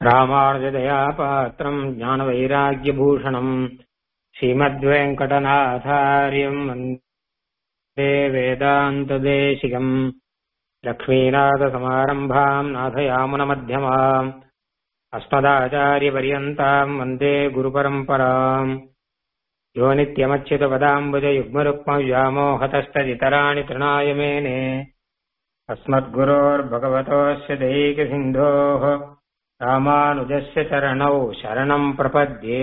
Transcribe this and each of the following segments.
ராமானுஜதயா பாத்திரம் ஞானவைராக்கியபூஷணம் ஸ்ரீமத்வேங்கடநாதாரியம் வந்தே வேதாந்ததேசிகம் லக்ஷ்மீநாதசமாரம்பாம் நாथयामुनमध्यमाम् अस्मदाचार्यपर्यन्ताम् वन्दे गुरुपरम्पराम् यो नित्यमच्युतपदाम्बुजयुग्मरुक्मव्यामोहतस्तदितराणि तृणाय मेने अस्मद्गुरोर्भगवतोऽस्य दैकसिन्धोः रामानुजस्य चरणौ शरणम् प्रपद्ये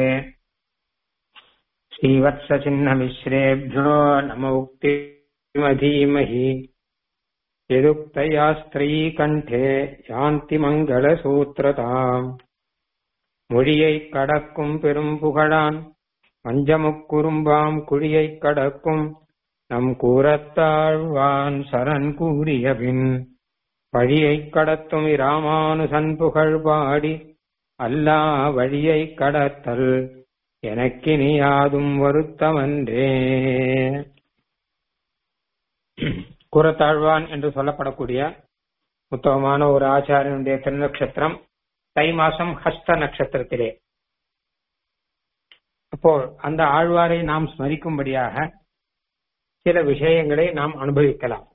श्रीवत्सचिह्नमिश्रेभ्यो नमोक्तिमधीमहि यदुक्तया स्त्रीकण्ठे யாந்தி மங்களசூத்திரதாம் மொழியைக் கடக்கும் பெரும் புகழான் மஞ்சமுக்குறும்பாம் குழியைக் கடக்கும் நம் கூறத்தாழ்வான் சரண் கூறியபின் வழியைக் கடத்தும் இராமானுசன் புகழ் பாடி அல்லா வழியைக் கடத்தல் எனக்கினி யாதும் வருத்தமன்றே கூறத்தாழ்வான் என்று சொல்லப்படக்கூடிய உத்தமமான ஒரு ஆச்சாரியனுடைய திருநக்ஷத்திரம் தை மாசம் ஹஸ்த நட்சத்திரத்திலே அப்போ அந்த ஆழ்வாரை நாம் ஸ்மரிக்கும்படியாக சில விஷயங்களை நாம் அனுபவிக்கலாம்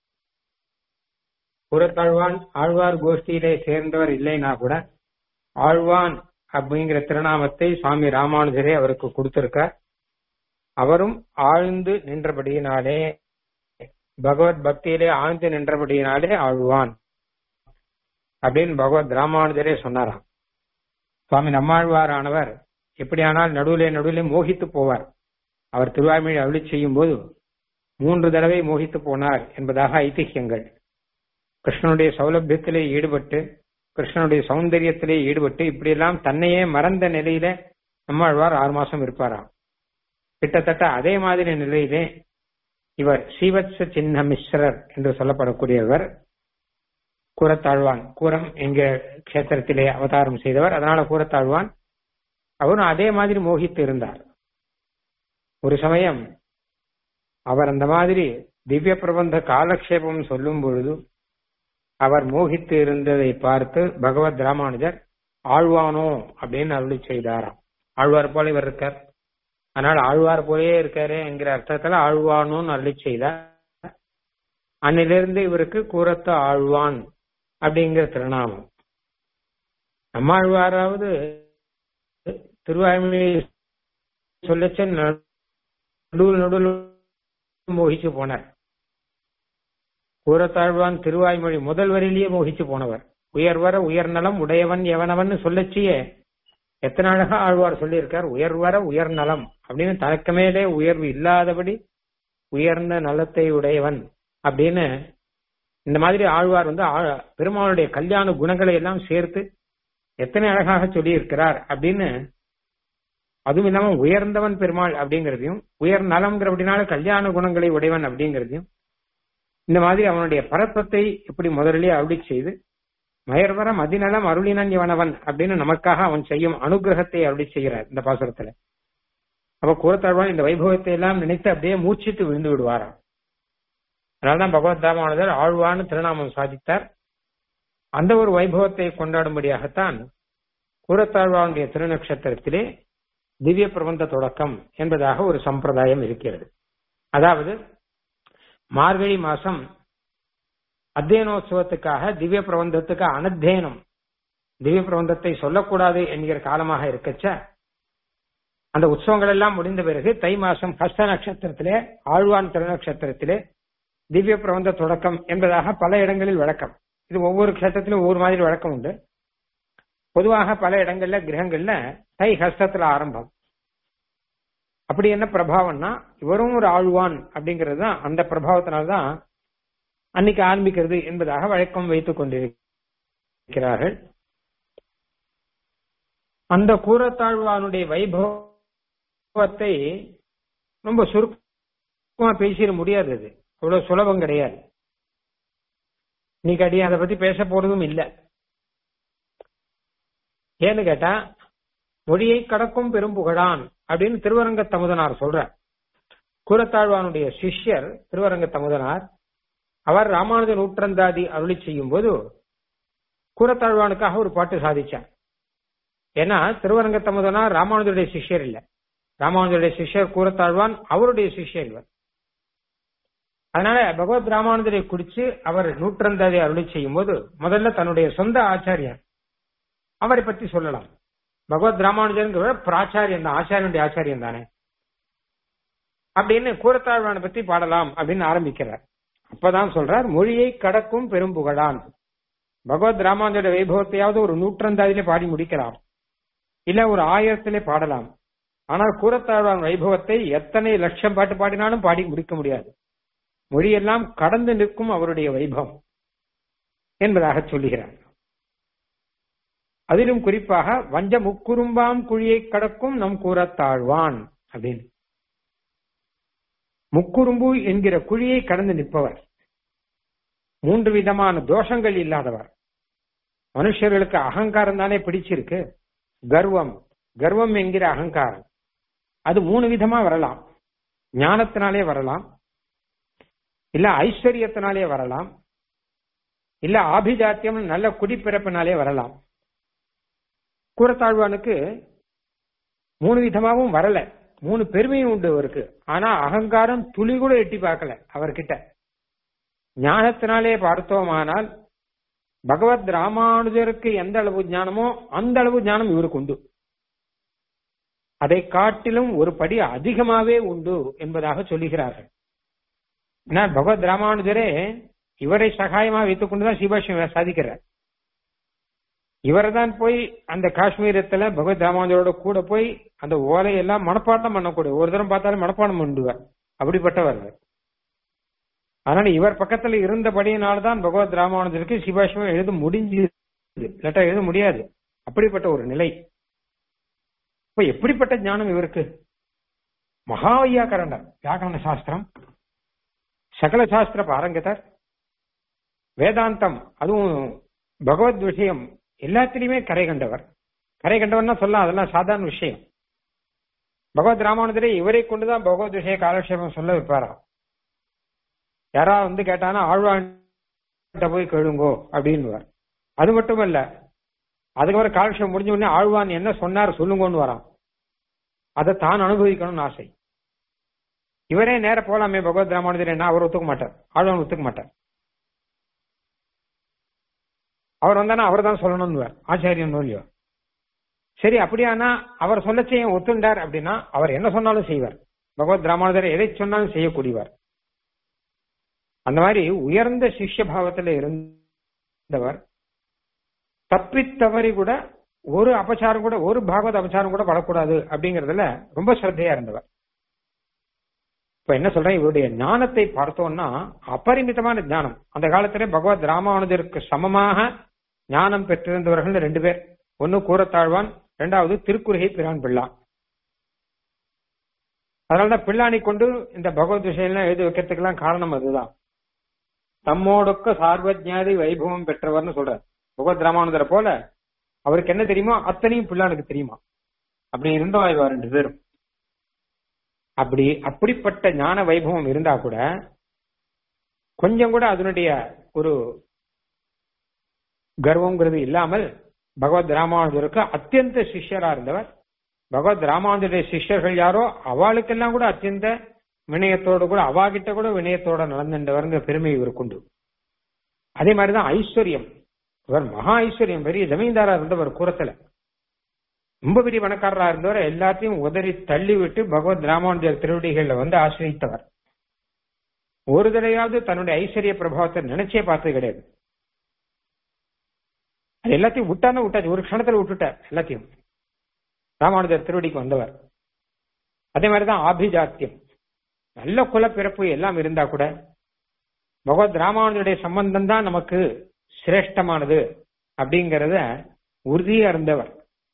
புறத்தாழ்வான் ஆழ்வார் கோஷ்டியிலே சேர்ந்தவர் இல்லைனா கூட ஆழ்வான் அப்படிங்கிற திருநாமத்தை சுவாமி ராமானுஜரே அவருக்கு கொடுத்திருக்கார் அவரும் ஆழ்ந்து நின்றபடியினாலே பகவத் பக்தியிலே ஆழ்ந்து நின்றபடியினாலே ஆழ்வான் அப்படின்னு பகவத் ராமானுஜரே சொன்னாராம் சுவாமி நம்மாழ்வாரானவர் எப்படியானால் நடுவிலே நடுவிலே மோகித்து போவார் அவர் திருவாய்மொழி அருளி செய்யும் போது மூன்று தடவை மோகித்து போனார் என்பதாக ஐதிஹ்யங்கள் கிருஷ்ணனுடைய சௌலபியத்திலே ஈடுபட்டு கிருஷ்ணனுடைய சௌந்தரியத்திலே ஈடுபட்டு இப்படியெல்லாம் தன்னையே மறந்த நிலையில நம்மாழ்வார் ஆறு மாசம் இருப்பாராம் கிட்டத்தட்ட அதே மாதிரி நிலையிலே இவர் சீவத்ச சின்ன மிஸ்ரர் என்று சொல்லப்படக்கூடியவர் கூறத்தாழ்வான் கூரம் எங்க கஷேத்திரத்திலே அவதாரம் செய்தவர் அதனால கூறத்தாழ்வான் அவரும் அதே மாதிரி மோகித்து இருந்தார் ஒரு சமயம் அவர் அந்த மாதிரி திவ்ய பிரபந்த காலக்ஷேபம் சொல்லும் பொழுது அவர் மோகித்து இருந்ததை பார்த்து பகவத் ராமானுஜர் ஆழ்வானோ அப்படின்னு அருளி செய்தாராம் ஆழ்வார் போல இவர் இருக்கார் அதனால ஆழ்வார் போலயே இருக்காரு என்கிற அர்த்தத்துல ஆழ்வானோன்னு அருளி செய்தார் அன்னிலிருந்து இவருக்கு கூறத்த ஆழ்வான் அப்படிங்கிற திருநாமம் நம்மாழ்வாராவது திருவாய்மொழி சொல்லச்ச நடுவில் நடுவில் மோகிச்சு போனார் கூறத்தாழ்வான் திருவாய்மொழி முதல் வரியிலேயே மோகிச்சு போனவர் உயர்வர உயர்நலம் உடையவன் எவனவன் சொல்லச்சியே எத்தனை அழகா ஆழ்வார் சொல்லியிருக்கார் உயர்வர உயர்நலம் அப்படின்னு தனக்கமேலே உயர்வு இல்லாதபடி உயர்ந்த நலத்தை உடையவன் அப்படின்னு இந்த மாதிரி ஆழ்வார் வந்து பெருமாளுடைய கல்யாண குணங்களை எல்லாம் சேர்த்து எத்தனை அழகாக சொல்லியிருக்கிறார் அப்படின்னு அதுவும் இல்லாம உயர்ந்தவன் பெருமாள் அப்படிங்கிறதையும் உயர் நலம்ங்கிற அப்படின்னால கல்யாண குணங்களை உடையவன் அப்படிங்கிறதையும் இந்த மாதிரி அவனுடைய பரப்பத்தை இப்படி முதலிலே அருளி செய்து மயர்வர மதிநலம் அருளினன் இவனவன் அப்படின்னு நமக்காக அவன் செய்யும் அனுகிரகத்தை அருளி செய்கிறார் இந்த பாசுரத்துல அப்ப கூறத்தாழ்வான் இந்த வைபவத்தை எல்லாம் நினைத்து அப்படியே மூச்சித்து விழுந்து விடுவாராம் அதனால்தான் பகவத் ராமானதர் ஆழ்வான்னு திருநாமம் சாதித்தார் அந்த ஒரு வைபவத்தை கொண்டாடும்படியாகத்தான் கூறத்தாழ்வானுடைய திருநக்ஷத்திரத்திலே திவ்ய பிரபந்த தொடக்கம் என்பதாக ஒரு சம்பிரதாயம் இருக்கிறது அதாவது மார்கழி மாசம் அத்தியனோத்சவத்துக்காக திவ்ய பிரபந்தத்துக்கு அனத்தியனம் திவ்ய பிரபந்தத்தை சொல்லக்கூடாது என்கிற காலமாக இருக்கச்ச அந்த உற்சவங்கள் எல்லாம் முடிந்த பிறகு தை மாசம் ஹஸ்த நட்சத்திரத்திலே ஆழ்வான் திருநட்சத்திரத்திலே திவ்ய பிரபந்த தொடக்கம் என்பதாக பல இடங்களில் வழக்கம் இது ஒவ்வொரு கஷேத்திரத்திலும் ஒவ்வொரு மாதிரி வழக்கம் உண்டு பொதுவாக பல இடங்கள்ல கிரகங்கள்ல தை ஹஸ்தத்துல ஆரம்பம் அப்படி என்ன பிரபாவம்னா இவரும் ஒரு ஆழ்வான் அப்படிங்கிறது தான் அந்த பிரபாவத்தினால்தான் அன்னைக்கு ஆரம்பிக்கிறது என்பதாக வழக்கம் வைத்துக் கொண்டிருக்கிறார்கள் அந்த கூறத்தாழ்வானுடைய வைபவத்தை ரொம்ப சுருக்கமா பேசிட முடியாது அது அவ்வளவு சுலபம் கிடையாது இன்னைக்கு அடி அதை பத்தி பேச போறதும் இல்லை ஏன்னு கேட்டா மொழியை கடக்கும் பெரும் புகழான் அப்படின்னு திருவரங்க தமுதனார் சொல்ற கூரத்தாழ்வானுடைய சிஷ்யர் திருவரங்க தமுதனார் அவர் ராமானுஜ நூற்றந்தாதி அருளி செய்யும் போது கூரத்தாழ்வானுக்காக ஒரு பாட்டு சாதிச்சார் ஏன்னா திருவரங்கத்தமுதனா ராமானுஜருடைய சிஷ்யர் இல்ல ராமானுஜருடைய சிஷ்யர் கூரத்தாழ்வான் அவருடைய சிஷ்யர் இவர் அதனால பகவத் ராமானுஜரை குறிச்சு அவர் நூற்றந்தாதை அருளி செய்யும் போது முதல்ல தன்னுடைய சொந்த ஆச்சாரியர் அவரை பற்றி சொல்லலாம் பகவத் ராமானுஜருங்கிற பிராச்சாரியன் தான் ஆச்சாரியனுடைய ஆச்சாரியன் தானே அப்படின்னு கூரத்தாழ்வானை பத்தி பாடலாம் அப்படின்னு ஆரம்பிக்கிறார் அப்பதான் சொல்றார் மொழியை கடக்கும் பெரும் புகழான் பகவத் ராமானுஜோட வைபவத்தையாவது ஒரு நூற்றந்தாதிலே பாடி முடிக்கலாம் இல்ல ஒரு ஆயிரத்திலே பாடலாம் ஆனால் கூரத்தாழ்வான் வைபவத்தை எத்தனை லட்சம் பாட்டு பாடினாலும் பாடி முடிக்க முடியாது மொழியெல்லாம் கடந்து நிற்கும் அவருடைய வைபவம் என்பதாக சொல்லுகிறார் அதிலும் குறிப்பாக வஞ்ச முக்குறும்பாம் குழியை கடக்கும் நம் கூறத்தாழ்வான் அப்படின்னு முக்குறும்பு என்கிற குழியை கடந்து நிற்பவர் மூன்று விதமான தோஷங்கள் இல்லாதவர் மனுஷர்களுக்கு அகங்காரம் தானே பிடிச்சிருக்கு கர்வம் கர்வம் என்கிற அகங்காரம் அது மூணு விதமா வரலாம் ஞானத்தினாலே வரலாம் இல்ல ஐஸ்வர்யத்தினாலே வரலாம் இல்ல ஆபிஜாத்தியம் நல்ல குடிப்பிறப்பினாலே வரலாம் கூறத்தாழ்வானுக்கு மூணு விதமாவும் வரல மூணு பெருமையும் உண்டு அவருக்கு ஆனா அகங்காரம் துளி கூட எட்டி பார்க்கல அவர்கிட்ட ஞானத்தினாலே பார்த்தோமானால் பகவத் ராமானுஜருக்கு எந்த அளவு ஞானமோ அந்த அளவு ஞானம் இவருக்கு உண்டு அதை காட்டிலும் ஒரு படி அதிகமாவே உண்டு என்பதாக சொல்லுகிறார்கள் ஏன்னா பகவத் ராமானுஜரே இவரை சகாயமா வைத்துக் கொண்டுதான் சிபாஷ்யம் சாதிக்கிறார் இவர் தான் போய் அந்த காஷ்மீரத்துல பகவத் ராமானுஜரோட கூட போய் அந்த ஓலையெல்லாம் மனப்பாடம் பண்ணக்கூடிய ஒரு தரம் பார்த்தாலும் மனப்பாடம் பண்ணுவார் அப்படிப்பட்டவர் அதனால இவர் பக்கத்துல இருந்தபடியினால்தான் பகவத் ராமானுஜருக்கு சிபாஷ்யம் எழுத முடிஞ்சது லெட்டர் எழுத முடியாது அப்படிப்பட்ட ஒரு நிலை இப்ப எப்படிப்பட்ட ஞானம் இவருக்கு மகா வையாக்கரண்டர் வியாக்கரண சாஸ்திரம் சகல சாஸ்திர பாரங்கதர் வேதாந்தம் அதுவும் பகவத் விஷயம் எல்லாத்திலையுமே கரை கண்டவர் கரை கண்டவர்னா சொல்லலாம் அதெல்லாம் சாதாரண விஷயம் பகவத் ராமானுஜரே இவரை கொண்டுதான் பகவத் விஷய காலக்ஷேபம் சொல்ல வைப்பாராம் யாராவது வந்து கேட்டானா ஆழ்வான் போய் கேளுங்கோ அப்படின்னுவார் அது மட்டும் இல்ல அதுக்கப்புறம் காலக்ஷேபம் முடிஞ்ச உடனே ஆழ்வான் என்ன சொன்னார் சொல்லுங்கன்னு வரான் அதை தான் அனுபவிக்கணும்னு ஆசை இவரே நேர போலாமே பகவத் ராமானுஜர் என்ன அவர் ஒத்துக்க மாட்டார் ஆழ்வான் ஒத்துக்க மாட்டார் அவர் வந்தானா அவர் தான் சொல்லணும்னு ஆச்சாரியன் இல்லையோ சரி அப்படியானா அவர் சொல்ல செய்ய ஒத்துண்டார் அப்படின்னா அவர் என்ன சொன்னாலும் செய்வார் பகவத் ராமானுஜர் எதை சொன்னாலும் செய்யக்கூடியவர் அந்த மாதிரி உயர்ந்த சிஷ்ய பாவத்துல இருந்தவர் தப்பித்தவறி கூட ஒரு அபச்சாரம் கூட ஒரு பாகவத அபச்சாரம் கூட படக்கூடாது அப்படிங்கறதுல ரொம்ப ஸ்ரத்தையா இருந்தவர் இப்ப என்ன சொல்றேன் இவருடைய ஞானத்தை பார்த்தோம்னா அபரிமிதமான ஞானம் அந்த காலத்திலே பகவத் ராமானுஜருக்கு சமமாக ஞானம் பெற்றிருந்தவர்கள் ரெண்டு பேர் ஒன்னு கூறத்தாழ்வான் இரண்டாவது திருக்குறுகை பிரான் பிள்ளா அதனாலதான் பிள்ளாணி கொண்டு இந்த பகவத் விஷயம் எழுதி வைக்கிறதுக்கெல்லாம் காரணம் அதுதான் தம்மோடொக்க சார்வஜாதி வைபவம் பெற்றவர்னு சொல்ற பகவத் ராமானுஜரை போல அவருக்கு என்ன தெரியுமோ அத்தனையும் பிள்ளானுக்கு தெரியுமா அப்படி இருந்தோம் இவா ரெண்டு பேரும் அப்படி அப்படிப்பட்ட ஞான வைபவம் இருந்தா கூட கொஞ்சம் கூட அதனுடைய ஒரு கர்வங்கிறது இல்லாமல் பகவத் ராமானுஜருக்கு அத்தியந்த சிஷ்யரா இருந்தவர் பகவத் ராமானுஜருடைய சிஷ்யர்கள் யாரோ அவளுக்கெல்லாம் கூட அத்தியந்த வினயத்தோடு கூட அவாகிட்ட கூட வினயத்தோட நடந்துட்டவருங்கிற பெருமை இவருக்கு உண்டு அதே மாதிரிதான் ஐஸ்வர்யம் இவர் மகா ஐஸ்வர்யம் பெரிய ஜமீன்தாரா இருந்தவர் கூரத்துல ரொம்ப பெரிய பணக்காரரா இருந்தவர் எல்லாத்தையும் உதறி தள்ளி விட்டு பகவத் ராமானுஜர் திருவடிகள்ல வந்து ஆசிரியத்தவர் ஒரு தடையாவது தன்னுடைய ஐஸ்வர்ய பிரபாவத்தை நினைச்சே பார்த்தது கிடையாது அது எல்லாத்தையும் விட்டான விட்டாச்சு ஒரு க்ஷணத்துல விட்டுட்டார் எல்லாத்தையும் ராமானுஜர் திருவடிக்கு வந்தவர் அதே மாதிரிதான் ஆபிஜாத்தியம் நல்ல குலப்பிறப்பு எல்லாம் இருந்தா கூட பகவத் ராமானுஜருடைய சம்பந்தம் தான் நமக்கு சிரேஷ்டமானது அப்படிங்கறத உறுதியா இருந்தவர்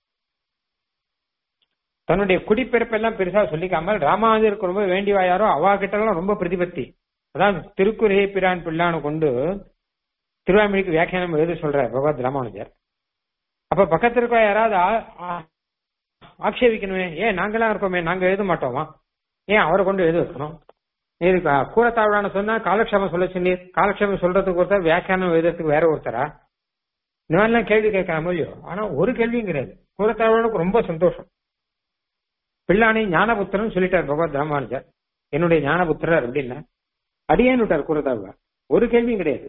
தன்னுடைய குடிப்பிறப்பெல்லாம் பெருசா சொல்லிக்காமல் ராமானுஜருக்கு ரொம்ப வேண்டியவா யாரோ அவா கிட்ட எல்லாம் ரொம்ப பிரதிபத்தி அதான் திருக்குறே பிரான் பிள்ளான்னு கொண்டு திருவாமிக்கு வியாக்கியானம் எழுத சொல்ற பகவத் ராமானுஜர் அப்ப பக்கத்துல இருக்க யாராவது ஆக்ஷேபிக்கணுமே ஏன் நாங்களாம் இருக்கோமே நாங்க எழுத மாட்டோமா ஏன் அவரை கொண்டு எழுத வைக்கணும் நீ கூறத்தாழ்வான சொன்னா காலக்ஷேமம் சொல்ல சொன்னீர் காலக்ஷேமம் சொல்றதுக்கு ஒருத்தர் வியாக்கியானம் எழுதுறதுக்கு வேற ஒருத்தரா இந்த மாதிரிலாம் கேள்வி கேட்கலாமோ இல்லையோ ஆனா ஒரு கேள்வியும் கிடையாது கூறத்தாழ்வானுக்கு ரொம்ப சந்தோஷம் பிள்ளானை ஞானபுத்திரன் சொல்லிட்டார் பகவத் ராமானுஜர் என்னுடைய ஞானபுத்திரர் அப்படின்னா அடியேன்னு விட்டார் கூறத்தாழ்வார் ஒரு கேள்வியும் கிடையாது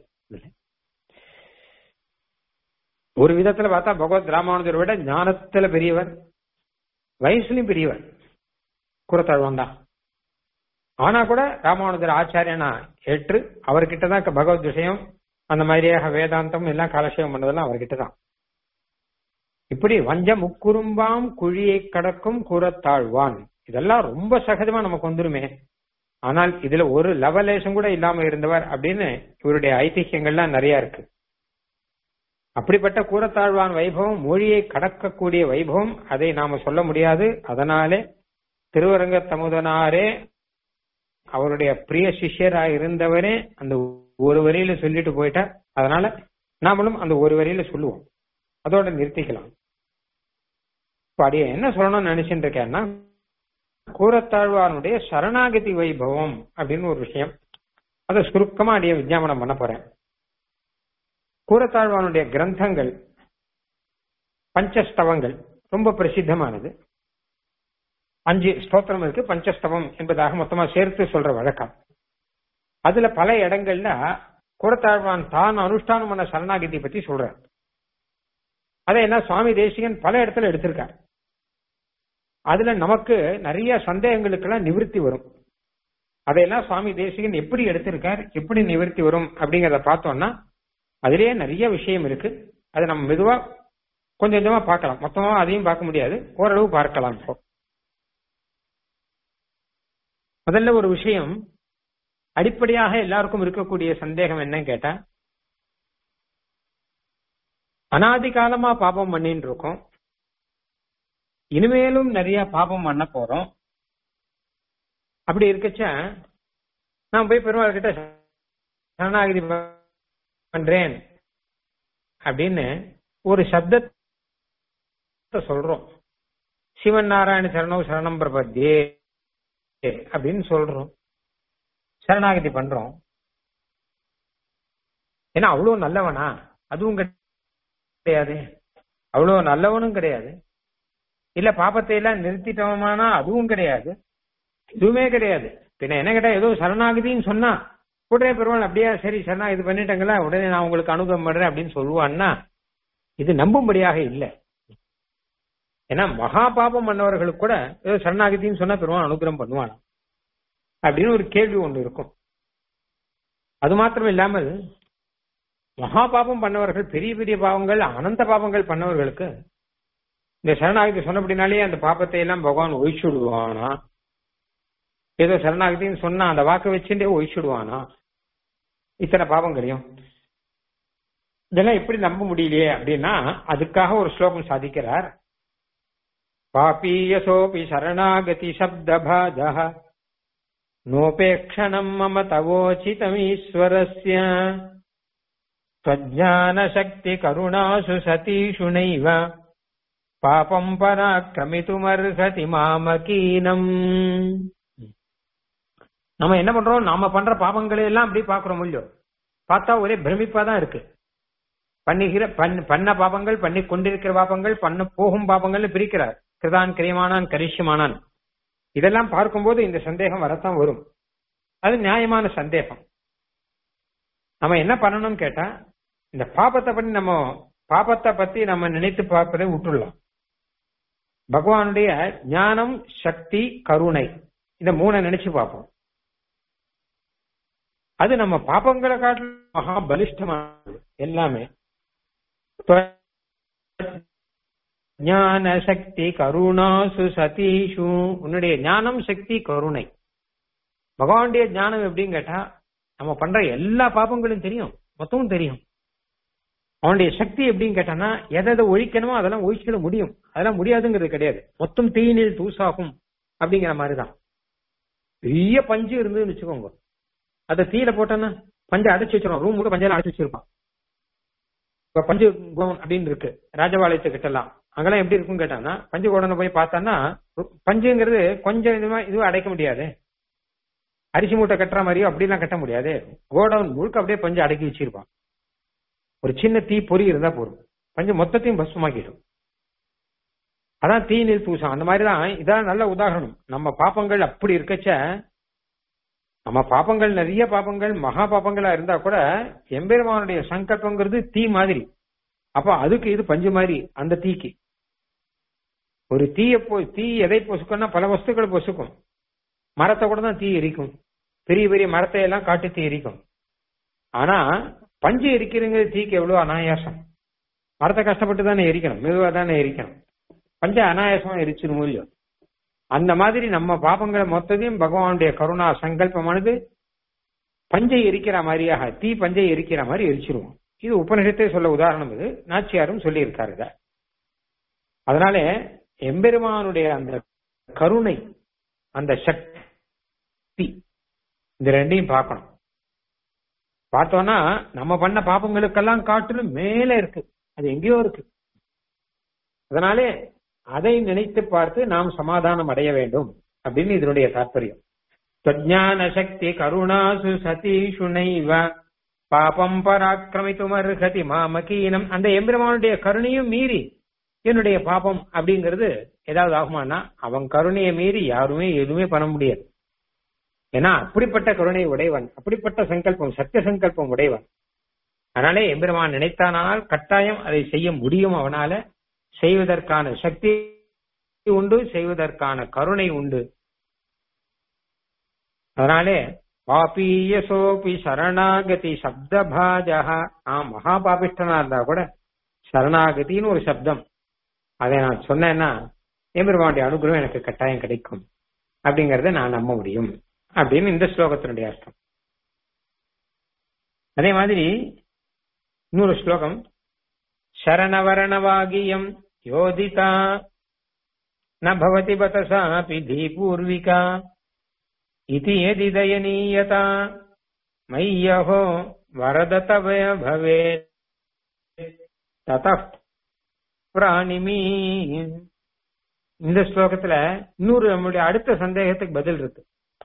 ஒரு விதத்துல பார்த்தா பகவத் ராமானுஜரை விட ஞானத்துல பெரியவர் வயசுலயும் பெரியவர் கூறத்தாழ்வான் தான் ஆனா கூட ராமானுஜர் ஆச்சாரியனா ஏற்று அவர்கிட்ட தான் பகவத் விஷயம் அந்த மாதிரியாக வேதாந்தம் எல்லாம் காலட்சேபம் பண்ணதெல்லாம் அவர்கிட்ட தான் இப்படி வஞ்ச முக்குறும்பாம் குழியை கடக்கும் கூறத்தாழ்வான் இதெல்லாம் ரொம்ப சகஜமா நமக்கு வந்துருமே ஆனால் இதுல ஒரு லவலேசம் கூட இல்லாம இருந்தவர் அப்படின்னு இவருடைய ஐதிஹ்யங்கள்லாம் நிறைய இருக்கு அப்படிப்பட்ட கூறத்தாழ்வான் வைபவம் மொழியை கடக்கக்கூடிய வைபவம் அதை நாம சொல்ல முடியாது அதனாலே திருவரங்க தமுதனாரே அவருடைய பிரிய சிஷ்யராக இருந்தவரே அந்த ஒரு வரியில சொல்லிட்டு போயிட்டார் அதனால நாமளும் அந்த ஒரு வரியில சொல்லுவோம் அதோட நிறுத்திக்கலாம் இப்ப அடிய என்ன சொல்லணும்னு நினைச்சுட்டு இருக்கேன்னா கூறத்தாழ்வானுடைய சரணாகதி வைபவம் அப்படின்னு ஒரு விஷயம் அதை சுருக்கமா அடிய விஞ்ஞாபனம் பண்ண போறேன் கூறத்தாழ்வானுடைய கிரந்தங்கள் பஞ்சஸ்தவங்கள் ரொம்ப பிரசித்தமானது அஞ்சு ஸ்தோத்திரம் இருக்கு பஞ்சஸ்தவம் என்பதாக மொத்தமா சேர்த்து சொல்ற வழக்கம் அதுல பல இடங்கள்ல கூறத்தாழ்வான் தான் அனுஷ்டானம் பண்ண சரணாகதி பத்தி சொல்றார் அதை என்ன சுவாமி தேசிகன் பல இடத்துல எடுத்திருக்கார் அதுல நமக்கு நிறைய சந்தேகங்களுக்கெல்லாம் நிவர்த்தி வரும் அதையெல்லாம் சுவாமி தேசிகன் எப்படி எடுத்திருக்கார் எப்படி நிவர்த்தி வரும் அப்படிங்கறத பார்த்தோம்னா அதுலயே நிறைய விஷயம் இருக்கு அதை நம்ம மெதுவா கொஞ்சம் கொஞ்சமா பார்க்கலாம் மொத்தமா அதையும் பார்க்க முடியாது ஓரளவு பார்க்கலாம் இப்போ முதல்ல ஒரு விஷயம் அடிப்படையாக எல்லாருக்கும் இருக்கக்கூடிய சந்தேகம் என்னன்னு கேட்டா அனாதி காலமா பாபம் பண்ணிட்டு இருக்கோம் இனிமேலும் நிறைய பாபம் பண்ண போறோம் அப்படி இருக்கச்ச நான் போய் பெருமாள் கிட்ட சரணாகிதி பண்றேன் அப்படின்னு ஒரு சப்தத்தை சொல்றோம் சிவன் நாராயண சரணம் சரணம் பிரபத்தியே அப்படின்னு சொல்றோம் சரணாகதி பண்றோம் ஏன்னா அவ்வளவு நல்லவனா அதுவும் கிடையாது அவ்வளவு நல்லவனும் கிடையாது இல்ல பாப்பத்தை எல்லாம் நிறுத்திட்டோமானா அதுவும் கிடையாது எதுவுமே கிடையாது பின்ன என்ன கேட்டா ஏதோ சரணாகதின்னு சொன்னா உடனே பெருமாள் அப்படியே சரி சரணாகதி பண்ணிட்டாங்களா உடனே நான் உங்களுக்கு அனுகிரகம் பண்றேன் அப்படின்னு சொல்லுவான்னா இது நம்பும்படியாக இல்லை ஏன்னா மகா பாபம் பண்ணவர்களுக்கு கூட ஏதோ சரணாகதின்னு சொன்னா பெருமாள் அனுகிரகம் பண்ணுவானா அப்படின்னு ஒரு கேள்வி ஒன்று இருக்கும் அது மாத்திரம் இல்லாமல் மகா பாபம் பண்ணவர்கள் பெரிய பெரிய பாவங்கள் அனந்த பாவங்கள் பண்ணவர்களுக்கு இந்த சரணாகதி சொன்னபடினாலே அந்த பாப்பத்தை எல்லாம் பகவான் ஒழிச்சு விடுவானா ஏதோ சரணாகதின்னு சொன்னா அந்த வாக்கை வச்சுட்டே ஒழிச்சுடுவானா இத்தனை பாவங்களையும் இதெல்லாம் எப்படி நம்ப முடியலையே அப்படின்னா அதுக்காக ஒரு ஸ்லோகம் சாதிக்கிறார் பாபீயசோபி சரணாகதி சப்தபாஜ நோபேக்ஷணம் மம தவோச்சிதமீஸ்வரஸ்ய त्वज्ञानशक्ति करुणासु सतीषु नैव பாபம் பராக்கிரமித்துமர்ஹதி மாமகீனம் நம்ம என்ன பண்றோம் நாம பண்ற பாபங்களை எல்லாம் அப்படி பாக்குறோம் இல்லையோ பார்த்தா ஒரே பிரமிப்பா தான் இருக்கு பண்ணுகிற பண்ண பாபங்கள் பண்ணி கொண்டிருக்கிற பாபங்கள் பண்ண போகும் பாபங்கள் பிரிக்கிறார் கிருதான் கிரியமானான் கரிஷ்யமானான் இதெல்லாம் பார்க்கும்போது இந்த சந்தேகம் வரத்தான் வரும் அது நியாயமான சந்தேகம் நம்ம என்ன பண்ணணும்னு கேட்டா இந்த பாபத்தை பத்தி நம்ம பாபத்தை பத்தி நம்ம நினைத்து பார்ப்பதை விட்டுடலாம் பகவானுடைய ஞானம் சக்தி கருணை இந்த மூணை நினைச்சு பார்ப்போம் அது நம்ம பாப்பங்களை காட்டிலும் மகா பலிஷ்டமானது எல்லாமே ஞான சக்தி கருணாசு சதீஷு உன்னுடைய ஞானம் சக்தி கருணை பகவானுடைய ஞானம் எப்படின்னு கேட்டா நம்ம பண்ற எல்லா பாப்பங்களும் தெரியும் மொத்தமும் தெரியும் அவனுடைய சக்தி எப்படின்னு கேட்டானா எதை எதை ஒழிக்கணுமோ அதெல்லாம் ஒழிச்சிட முடியும் அதெல்லாம் முடியாதுங்கிறது கிடையாது மொத்தம் தீயினில் தூசாகும் அப்படிங்கிற மாதிரிதான் பெரிய பஞ்சு இருந்ததுன்னு வச்சுக்கோங்க அதை தீயில போட்டோன்னா பஞ்சை அடைச்சு வச்சிருவோம் ரூம் கூட பஞ்செல்லாம் அடைச்சு வச்சிருப்பான் இப்ப பஞ்சு கோவன் அப்படின்னு இருக்கு ராஜபாளையத்து கிட்ட எல்லாம் அங்கெல்லாம் எப்படி இருக்குன்னு கேட்டாங்கன்னா பஞ்சு கோடனை போய் பார்த்தான்னா பஞ்சுங்கிறது கொஞ்சம் இதுவா இதுவும் அடைக்க முடியாது அரிசி மூட்டை கட்டுற மாதிரியோ அப்படிலாம் கட்ட முடியாது கோடவுன் முழுக்க அப்படியே பஞ்சு அடக்கி வச்சிருப்பான் ஒரு சின்ன தீ பொறி இருந்தா போதும் பஞ்சு மொத்தத்தையும் பஸ்மமாக்கிடும் அதான் தீநீர் பூசம் அந்த மாதிரி தான் இதான் நல்ல உதாரணம் நம்ம பாப்பங்கள் அப்படி இருக்கச்ச நம்ம பாப்பங்கள் நிறைய பாப்பங்கள் மகா பாப்பங்களா இருந்தா கூட எம்பெருமானுடைய சங்கல்பங்கிறது தீ மாதிரி அப்ப அதுக்கு இது பஞ்சு மாதிரி அந்த தீக்கு ஒரு தீய போ தீ எதை பொசுக்கும்னா பல வஸ்துக்கள் பொசுக்கும் மரத்தை கூட தான் தீ எரிக்கும் பெரிய பெரிய மரத்தை எல்லாம் காட்டு தீ எரிக்கும் ஆனா பஞ்சு எரிக்கிறங்க தீக்கு எவ்வளவு அனாயாசம் மரத்தை கஷ்டப்பட்டு தானே எரிக்கணும் மெதுவா தானே எரிக்கணும் பஞ்ச அனாயாசமா எரிச்சிரும் இல்லையோ அந்த மாதிரி நம்ம பாபங்களை மொத்தத்தையும் பகவானுடைய கருணா சங்கல்பமானது பஞ்சை எரிக்கிற மாதிரியாக தீ பஞ்சை எரிக்கிற மாதிரி எரிச்சிருவோம் இது உபனிஷத்தை சொல்ல உதாரணம் இது நாச்சியாரும் சொல்லி இருக்காரு இத அதனால எம்பெருமானுடைய அந்த கருணை அந்த சக்தி இந்த ரெண்டையும் பார்க்கணும் பார்த்தோம்னா நம்ம பண்ண பாப்பங்களுக்கெல்லாம் காட்டிலும் மேல இருக்கு அது எங்கேயோ இருக்கு அதனாலே அதை நினைத்து பார்த்து நாம் சமாதானம் அடைய வேண்டும் அப்படின்னு இதனுடைய தாற்பயம் தஜான சக்தி கருணாசு சதீஷு நைவ பாபம் பராக்கிரமித்தும் அர்ஹதி மாமகீனம் அந்த எம்பெருமானுடைய கருணையும் மீறி என்னுடைய பாபம் அப்படிங்கிறது ஏதாவது ஆகுமானா அவன் கருணையை மீறி யாருமே எதுவுமே பண்ண முடியாது ஏன்னா அப்படிப்பட்ட கருணை உடையவன் அப்படிப்பட்ட சங்கல்பம் சத்திய சங்கல்பம் உடையவன் அதனாலே எம்பெருமான் நினைத்தானால் கட்டாயம் அதை செய்ய முடியும் அவனால செய்வதற்கான சக்தி உண்டு செய்வதற்கான கருணை உண்டு அதனாலே பாபீய சோபி சரணாகதி சப்தபாஜா நான் மகா பாபிஷ்டனா இருந்தா கூட சரணாகதின்னு ஒரு சப்தம் அதை நான் சொன்னேன்னா எம்பெருமானுடைய அனுகிரகம் எனக்கு கட்டாயம் கிடைக்கும் அப்படிங்கறத நான் நம்ப முடியும் அப்படின்னு இந்த ஸ்லோகத்தினுடைய அர்த்தம் அதே மாதிரி இன்னொரு ஸ்லோகம் சரணவரணவாகியம் யோதிதா ந பவதி பதசாபி தீபூர்விகா इति यदि दयनीयता मय्यहो वरदतवय भवेत् ततः பிராணிமி இந்த ஸ்லோகத்துல இன்னொரு நம்முடைய அடுத்த சந்தேகத்துக்கு பதில் இருக்கு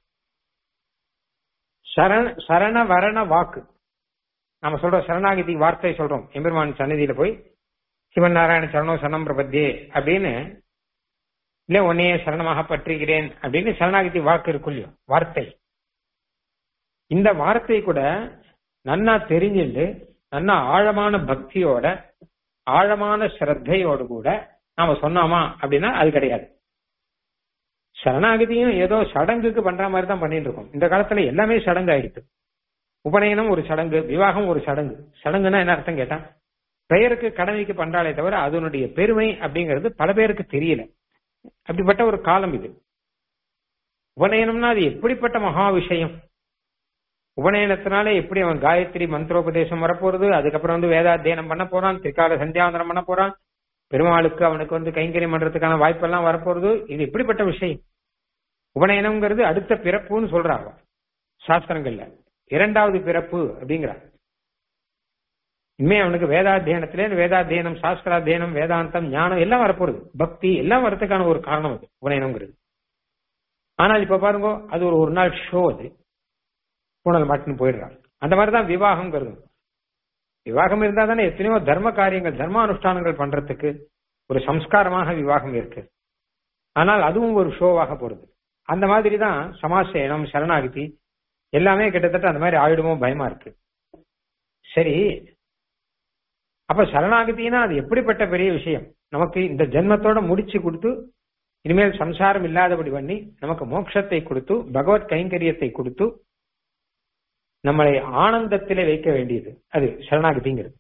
சரண சரண வரண வாக்கு நாம சொல்றோம் சரணாகதி வார்த்தை சொல்றோம் எம்பெருமான் சன்னதியில போய் சிவன் நாராயண சரணோ சரணம் பிரபத்தியே அப்படின்னு இல்ல உன்னையே சரணமாக பற்றுகிறேன் அப்படின்னு சரணாகதி வாக்கு இருக்கும் இல்லையோ வார்த்தை இந்த வார்த்தை கூட நன்னா தெரிஞ்சுட்டு நன்னா ஆழமான பக்தியோட ஆழமான ஸ்ரத்தையோடு கூட நாம சொன்னோமா அப்படின்னா அது கிடையாது சரணாகதியும் ஏதோ சடங்குக்கு பண்ற மாதிரி தான் பண்ணிட்டு இருக்கோம் இந்த காலத்துல எல்லாமே சடங்கு ஆயிடுச்சு உபநயனம் ஒரு சடங்கு விவாகம் ஒரு சடங்கு சடங்குன்னா என்ன அர்த்தம் கேட்டா பெயருக்கு கடமைக்கு பண்றாலே தவிர அதனுடைய பெருமை அப்படிங்கிறது பல பேருக்கு தெரியல அப்படிப்பட்ட ஒரு காலம் இது உபநயனம்னா அது எப்படிப்பட்ட மகா விஷயம் உபநயனத்தினால எப்படி அவன் காயத்ரி மந்திரோபதேசம் வரப்போறது அதுக்கப்புறம் வந்து வேதாத்தியனம் பண்ண போறான் திரிகால சந்தியாவந்தனம் பண்ண போறான் பெருமாளுக்கு அவனுக்கு வந்து கைங்கரியம் பண்றதுக்கான வாய்ப்பெல்லாம் வரப்போறது இது எப்படிப்பட்ட விஷயம் உபநயனம்ங்கிறது அடுத்த பிறப்புன்னு சொல்றாங்க சாஸ்திரங்கள்ல இரண்டாவது பிறப்பு அப்படிங்கிறார் இனிமே அவனுக்கு வேதாத்தியனத்திலே வேதாத்தியனம் சாஸ்திராத்தியனம் வேதாந்தம் ஞானம் எல்லாம் வரப்போறது பக்தி எல்லாம் வரதுக்கான ஒரு காரணம் அது உபநயனம்ங்கிறது ஆனால் இப்ப பாருங்க அது ஒரு ஒரு நாள் ஷோ அது பூனல் மாட்டுன்னு போயிடுறான் அந்த மாதிரிதான் விவாகம்ங்கிறது விவாகம் இருந்தா தானே எத்தனையோ தர்ம காரியங்கள் தர்மானுஷ்டானங்கள் பண்றதுக்கு ஒரு சம்ஸ்காரமாக விவாகம் இருக்கு ஆனால் அதுவும் ஒரு ஷோவாக போறது அந்த மாதிரி தான் சமாசேனம் சரணாகதி எல்லாமே கிட்டத்தட்ட அந்த மாதிரி ஆயிடுமோ பயமா இருக்கு சரி அப்ப சரணாகதினா அது எப்படிப்பட்ட பெரிய விஷயம் நமக்கு இந்த ஜென்மத்தோட முடிச்சு கொடுத்து இனிமேல் சம்சாரம் இல்லாதபடி பண்ணி நமக்கு மோட்சத்தை கொடுத்து பகவத் கைங்கரியத்தை கொடுத்து நம்மளை ஆனந்தத்திலே வைக்க வேண்டியது அது சரணாகதிங்கிறது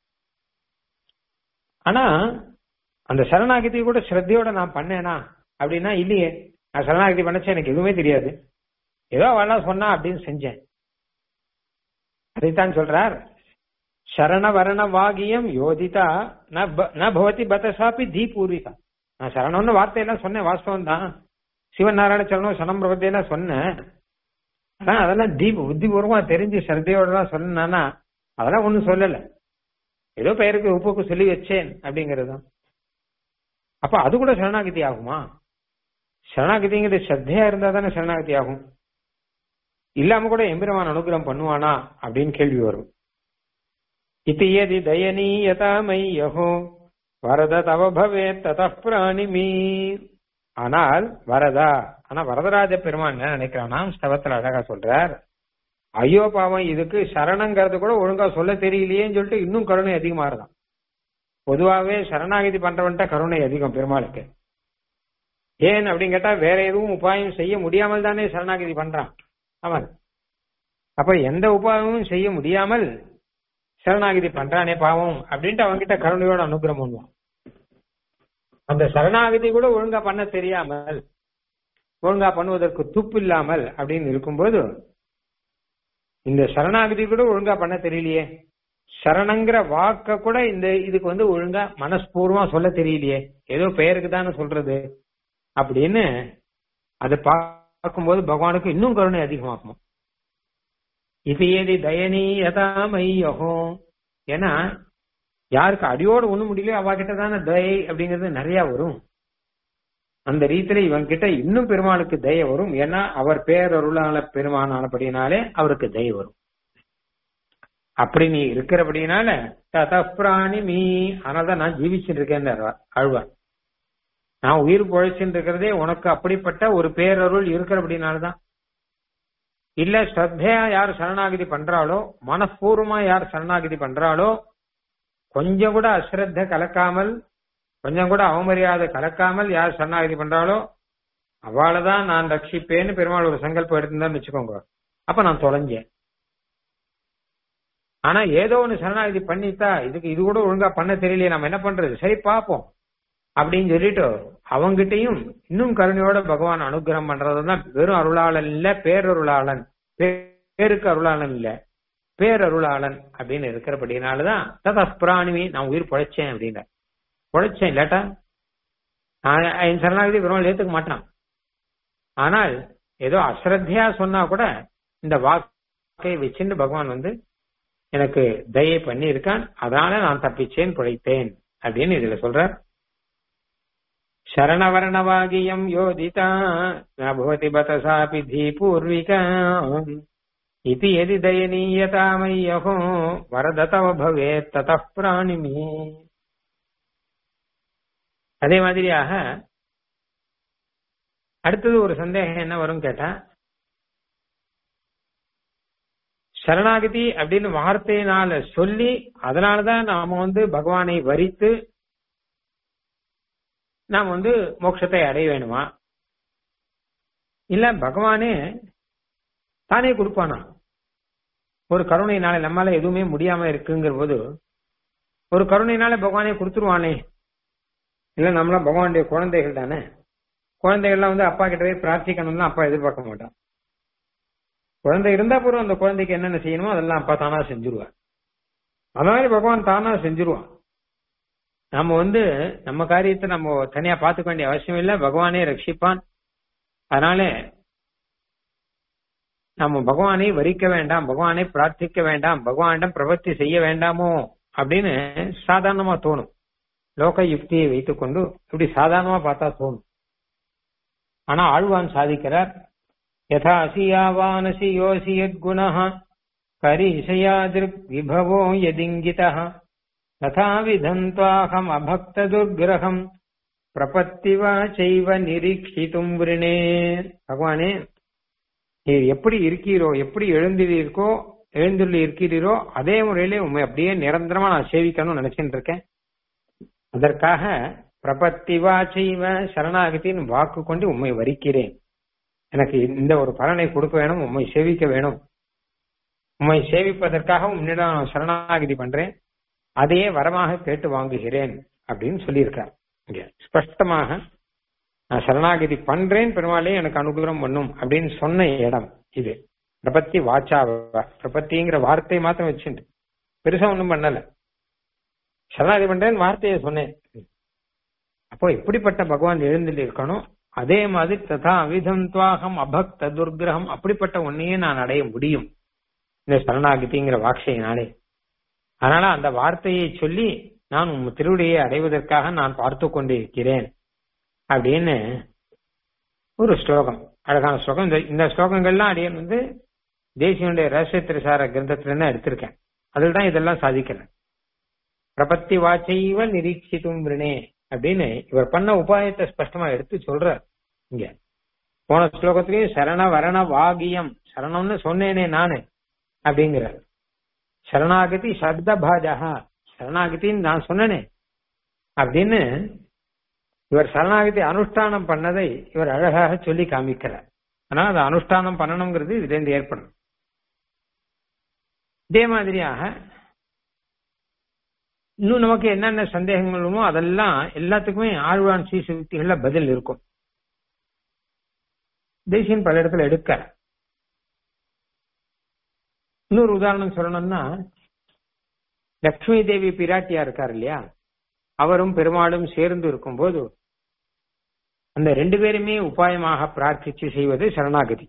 ஆனா அந்த சரணாகதி கூட ஸ்ரத்தையோட நான் பண்ணேனா அப்படின்னா இல்லையே நான் சரணாகதி பண்ணச்சேன் எனக்கு எதுவுமே தெரியாது ஏதோ அவெல்லாம் சொன்னா அப்படின்னு செஞ்சேன் அதைத்தான் சொல்றார் சரணவரண வாகியம் யோதிதா ந பவதி பதசாப்பி தீபூர்விகா நான் சரணம்னு வார்த்தையெல்லாம் சொன்னேன் வாஸ்தவம் தான் சிவன் நாராயண சரணம் சனம் பிரபத்தியெல்லாம் சொன்னேன் ஆனா அதெல்லாம் தீப புத்திபூர்வமா தெரிஞ்சு ஸ்ரத்தையோட தான் சொன்னா அதெல்லாம் ஒண்ணும் சொல்லல ஏதோ பெயருக்கு உப்புக்கு சொல்லி வச்சேன் அப்படிங்கிறது தான் அப்ப அது கூட சரணாகதி ஆகுமா சரணாகதிங்கிறது ஸ்ரத்தையா இருந்தா தானே சரணாகதி ஆகும் இல்லாம கூட எம்பெருமான் அனுகிரகம் பண்ணுவானா அப்படின்னு கேள்வி வரும் इति यदि दयनीयता मय्यहो வரத தவ பவே தத பிராணிமீ ஆனால் வரதா ஆனா வரதராஜ பெருமான் என்ன நினைக்கிறான்னா ஸ்தவத்துல அழகா சொல்றார் ஐயோ பாவம் இதுக்கு சரணங்கிறது கூட ஒழுங்கா சொல்ல தெரியலையேன்னு சொல்லிட்டு இன்னும் கருணை அதிகமா இருக்கான் பொதுவாகவே சரணாகிதி பண்றவன்ட்ட கருணை அதிகம் பெருமாளுக்கு ஏன் அப்படின்னு கேட்டா வேற எதுவும் உபாயம் செய்ய முடியாமல் தானே சரணாகிதி பண்றான் அவன் அப்ப எந்த உபாயமும் செய்ய முடியாமல் சரணாகிதி பண்றானே பாவம் அப்படின்ட்டு அவன்கிட்ட கருணையோட அனுகிரகம் பண்ணுவான் அந்த சரணாகிதி கூட ஒழுங்கா பண்ண தெரியாமல் ஒழுங்கா பண்ணுவதற்கு துப்பு இல்லாமல் அப்படின்னு இருக்கும்போது இந்த சரணாகிதி கூட ஒழுங்கா பண்ண தெரியலையே சரணங்கிற வாக்க கூட இந்த இதுக்கு வந்து ஒழுங்கா மனஸ்பூர்வமா சொல்ல தெரியலையே ஏதோ பெயருக்கு தானே சொல்றது அப்படின்னு அதை பார்க்கும்போது பகவானுக்கு இன்னும் கருணை அதிகமாகும் இது ஏதி தயனீயதாமையகோ ஏன்னா யாருக்கு அடியோடு ஒண்ணு முடியலையோ அவ கிட்ட தானே தயை அப்படிங்கிறது நிறைய வரும் அந்த ரீதியில இவன் கிட்ட இன்னும் பெருமாளுக்கு தய வரும் ஏன்னா அவர் பேரருளால பெருமானானபடினாலே அவருக்கு தய வரும் அப்படி நீ இருக்கிறபடினால தத பிராணி மீ ஆனால்தான் நான் ஜீவிச்சுட்டு இருக்கேன் அழ்வார் நான் உயிர் பொழைச்சுட்டு இருக்கிறதே உனக்கு அப்படிப்பட்ட ஒரு பேரருள் இருக்கிறபடினாலதான் இல்ல ஸ்ரத்தையா யார் சரணாகிதி பண்றாளோ மனப்பூர்வமா யார் சரணாகிதி பண்றாளோ கொஞ்சம் கூட அஸ்ரத்த கலக்காமல் கொஞ்சம் கூட அவமரியாதை கலக்காமல் யார் சரணாகிதி பண்றாளோ அவளதான் நான் ரட்சிப்பேன்னு பெருமாள் ஒரு சங்கல்பம் எடுத்திருந்தான்னு வச்சுக்கோங்க அப்ப நான் தொலைஞ்சேன் ஆனா ஏதோ ஒண்ணு சரணாகிதி பண்ணித்தா இதுக்கு இது கூட ஒழுங்கா பண்ண தெரியலையே நம்ம என்ன பண்றது சரி பாப்போம் அப்படின்னு சொல்லிட்டு அவங்கிட்டையும் இன்னும் கருணையோட பகவான் அனுகிரகம் பண்றதுதான் வெறும் அருளாளன் இல்ல பேரருளாளன் பேருக்கு அருளாளன் இல்ல பேரருளாளன் அப்படின்னு இருக்கிறபடினாலதான் ததா பிராணிமி நான் உயிர் பொழைச்சேன் அப்படின்ற பொழைச்சேன் இல்லாட்டா நான் என் சரணாகதி பெருமாள் ஏத்துக்க மாட்டான் ஆனால் ஏதோ அஸ்ரத்தையா சொன்னா கூட இந்த வாக்கை வச்சுட்டு பகவான் வந்து எனக்கு தயை பண்ணி இருக்கான் அதனால நான் தப்பிச்சேன் பிழைத்தேன் அப்படின்னு இதுல சொல்ற शरणवर्णवागियम् योदिता न भवति बत सापि धीपूर्विका इति यदि दयनीयता मय्यहो वरद तव भवेत् ततः प्राणिमि அதே மாதிரியாக அடுத்தது ஒரு சந்தேகம் என்ன வரும் கேட்டா சரணாகதி அப்படின்னு வார்த்தையினால சொல்லி அதனாலதான் நாம வந்து பகவானை வரித்து நாம் வந்து மோட்சத்தை அடைய வேணுமா இல்ல பகவானே தானே கொடுப்பானா ஒரு கருணையினால நம்மால எதுவுமே முடியாம இருக்குங்கிற போது ஒரு கருணையினால பகவானே கொடுத்துருவானே இல்ல நம்மளா பகவானுடைய குழந்தைகள் தானே குழந்தைகள்லாம் வந்து அப்பா கிட்ட போய் பிரார்த்திக்கணும்னு அப்பா எதிர்பார்க்க மாட்டான் குழந்தை இருந்தா போறோம் அந்த குழந்தைக்கு என்னென்ன செய்யணுமோ அதெல்லாம் அப்பா தானா செஞ்சுருவார் அந்த மாதிரி பகவான் தானா செஞ்சுருவான் நம்ம வந்து நம்ம காரியத்தை நம்ம தனியா பார்த்துக்க வேண்டிய அவசியம் இல்லை பகவானே ரட்சிப்பான் அதனால நம்ம பகவானை வரிக்க வேண்டாம் பகவானை பிரார்த்திக்க வேண்டாம் பகவானிடம் பிரவர்த்தி செய்ய வேண்டாமோ அப்படின்னு சாதாரணமா தோணும் லோக யுக்தியை வைத்துக்கொண்டு இப்படி சாதாரணமா பார்த்தா தோணும் ஆனா ஆழ்வான் சாதிக்கிறார் யதா அசியாவானசி யோசி யத்குணः கரீஷயாதிருக் விபவோ யதிங்கிதः ததா விதந்த்வாஹம் அபக்ததுர்கிரகம் பிரபத்திவா செய்வ நிரீட்சித்தும் விருணே பகவானே நீர் எப்படி இருக்கீரோ எப்படி எழுந்திருக்கோ எழுந்துள்ள இருக்கிறீரோ அதே முறையிலே உண்மை அப்படியே நிரந்தரமா நான் சேவிக்கணும்னு நினைச்சுட்டு இருக்கேன் அதற்காக பிரபத்திவா செய்வ சரணாகத்தின் வாக்கு கொண்டு உண்மை வரிக்கிறேன் எனக்கு இந்த ஒரு பலனை கொடுக்க வேணும் உண்மை சேவிக்க வேணும் உண்மை சேவிப்பதற்காக உன்னிடம் நான் சரணாகதி பண்றேன் அதையே வரமாக கேட்டு வாங்குகிறேன் அப்படின்னு சொல்லியிருக்கார் இங்க ஸ்பஷ்டமாக நான் சரணாகதி பண்றேன் பெருமாளே எனக்கு அனுகிரகம் பண்ணும் அப்படின்னு சொன்ன இடம் இது பிரபத்தி வாச்சா பிரபத்திங்கிற வார்த்தையை மாத்திரம் வச்சுட்டு பெருசா ஒண்ணும் பண்ணல சரணாகதி பண்றேன் வார்த்தையை சொன்னேன் அப்போ இப்படிப்பட்ட பகவான் எழுந்தில் இருக்கணும் அதே மாதிரி ததா அவிதம் துவாகம் அபக்த துர்கிரகம் அப்படிப்பட்ட ஒன்னையே நான் அடைய முடியும் இந்த சரணாகதிங்கிற வாட்சையினாலே அதனால அந்த வார்த்தையை சொல்லி நான் உன் திருவடியை அடைவதற்காக நான் பார்த்து கொண்டிருக்கிறேன் அப்படின்னு ஒரு ஸ்லோகம் அழகான ஸ்லோகம் இந்த இந்த ஸ்லோகங்கள்லாம் அடியன் வந்து தேசியனுடைய ரகசிய திரிசார கிரந்தத்துல இருந்து எடுத்திருக்கேன் அதில் தான் இதெல்லாம் சாதிக்கிறேன் பிரபத்தி வாச்சைவ நிரீட்சித்தும் விரணே அப்படின்னு இவர் பண்ண உபாயத்தை ஸ்பஷ்டமா எடுத்து சொல்றார் இங்க போன ஸ்லோகத்திலேயும் சரண வரண வாகியம் சரணம்னு சொன்னேனே நானு அப்படிங்கிறார் சரணாகதி சப்த பாஜகா சரணாகதின்னு நான் சொன்னனே அப்படின்னு இவர் சரணாகதி அனுஷ்டானம் பண்ணதை இவர் அழகாக சொல்லி காமிக்கிறார் ஆனா அது அனுஷ்டானம் பண்ணணுங்கிறது இதுல இருந்து ஏற்படும் இதே மாதிரியாக இன்னும் நமக்கு என்னென்ன சந்தேகங்களுமோ அதெல்லாம் எல்லாத்துக்குமே ஆழ்வான் சீசுக்திகள்ல பதில் இருக்கும் தேசியன் பல இடத்துல எடுக்க இன்னொரு உதாரணம் சொல்லணும்னா லக்ஷ்மி தேவி பிராட்டியா இருக்கார் இல்லையா அவரும் பெருமாளும் சேர்ந்து இருக்கும்போது அந்த ரெண்டு பேருமே உபாயமாக பிரார்த்திச்சு செய்வது சரணாகதி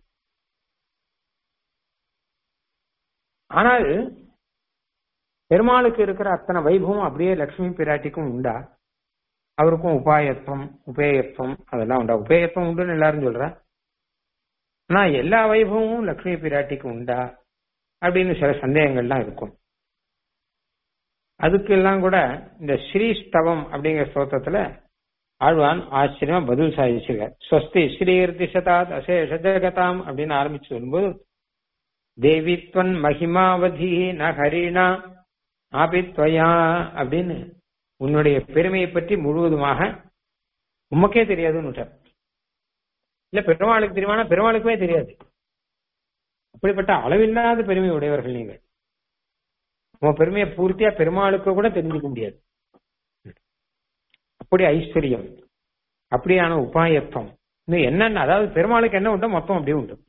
ஆனால் பெருமாளுக்கு இருக்கிற அத்தனை வைபவம் அப்படியே லக்ஷ்மி பிராட்டிக்கும் உண்டா அவருக்கும் உபாயத்துவம் உபேயத்துவம் அதெல்லாம் உண்டா உபேயத்துவம் உண்டுன்னு எல்லாரும் சொல்றா ஆனா எல்லா வைபவமும் லக்ஷ்மி பிராட்டிக்கு உண்டா அப்படின்னு சில சந்தேகங்கள்லாம் இருக்கும் அதுக்கெல்லாம் கூட இந்த ஸ்ரீஸ்தவம் அப்படிங்கிற ஸ்தோத்திரத்துல ஆழ்வான் ஆச்சரியமா பதில் சாதிச்சிருக்கார் ஸ்வஸ்தி ஸ்ரீர்த்தி சதாத் அசேஷ ஜகதாம் அப்படின்னு ஆரம்பிச்சு சொல்லும்போது தேவித்வன் மகிமாவதி ந ஹரிணா ஆபித்வயா அப்படின்னு உன்னுடைய பெருமையை பற்றி முழுவதுமாக உமக்கே தெரியாதுன்னு இல்ல பெருமாளுக்கு தெரியுமானா பெருமாளுக்குமே தெரியாது அப்படிப்பட்ட அளவில்லாத பெருமை உடையவர்கள் நீங்கள் உன் பெருமையை பூர்த்தியா பெருமாளுக்கு கூட தெரிஞ்சுக்க முடியாது அப்படி ஐஸ்வர்யம் அப்படியான உபாயத்துவம் இன்னும் என்னென்ன அதாவது பெருமாளுக்கு என்ன உண்டோ மொத்தம் அப்படியே உண்டு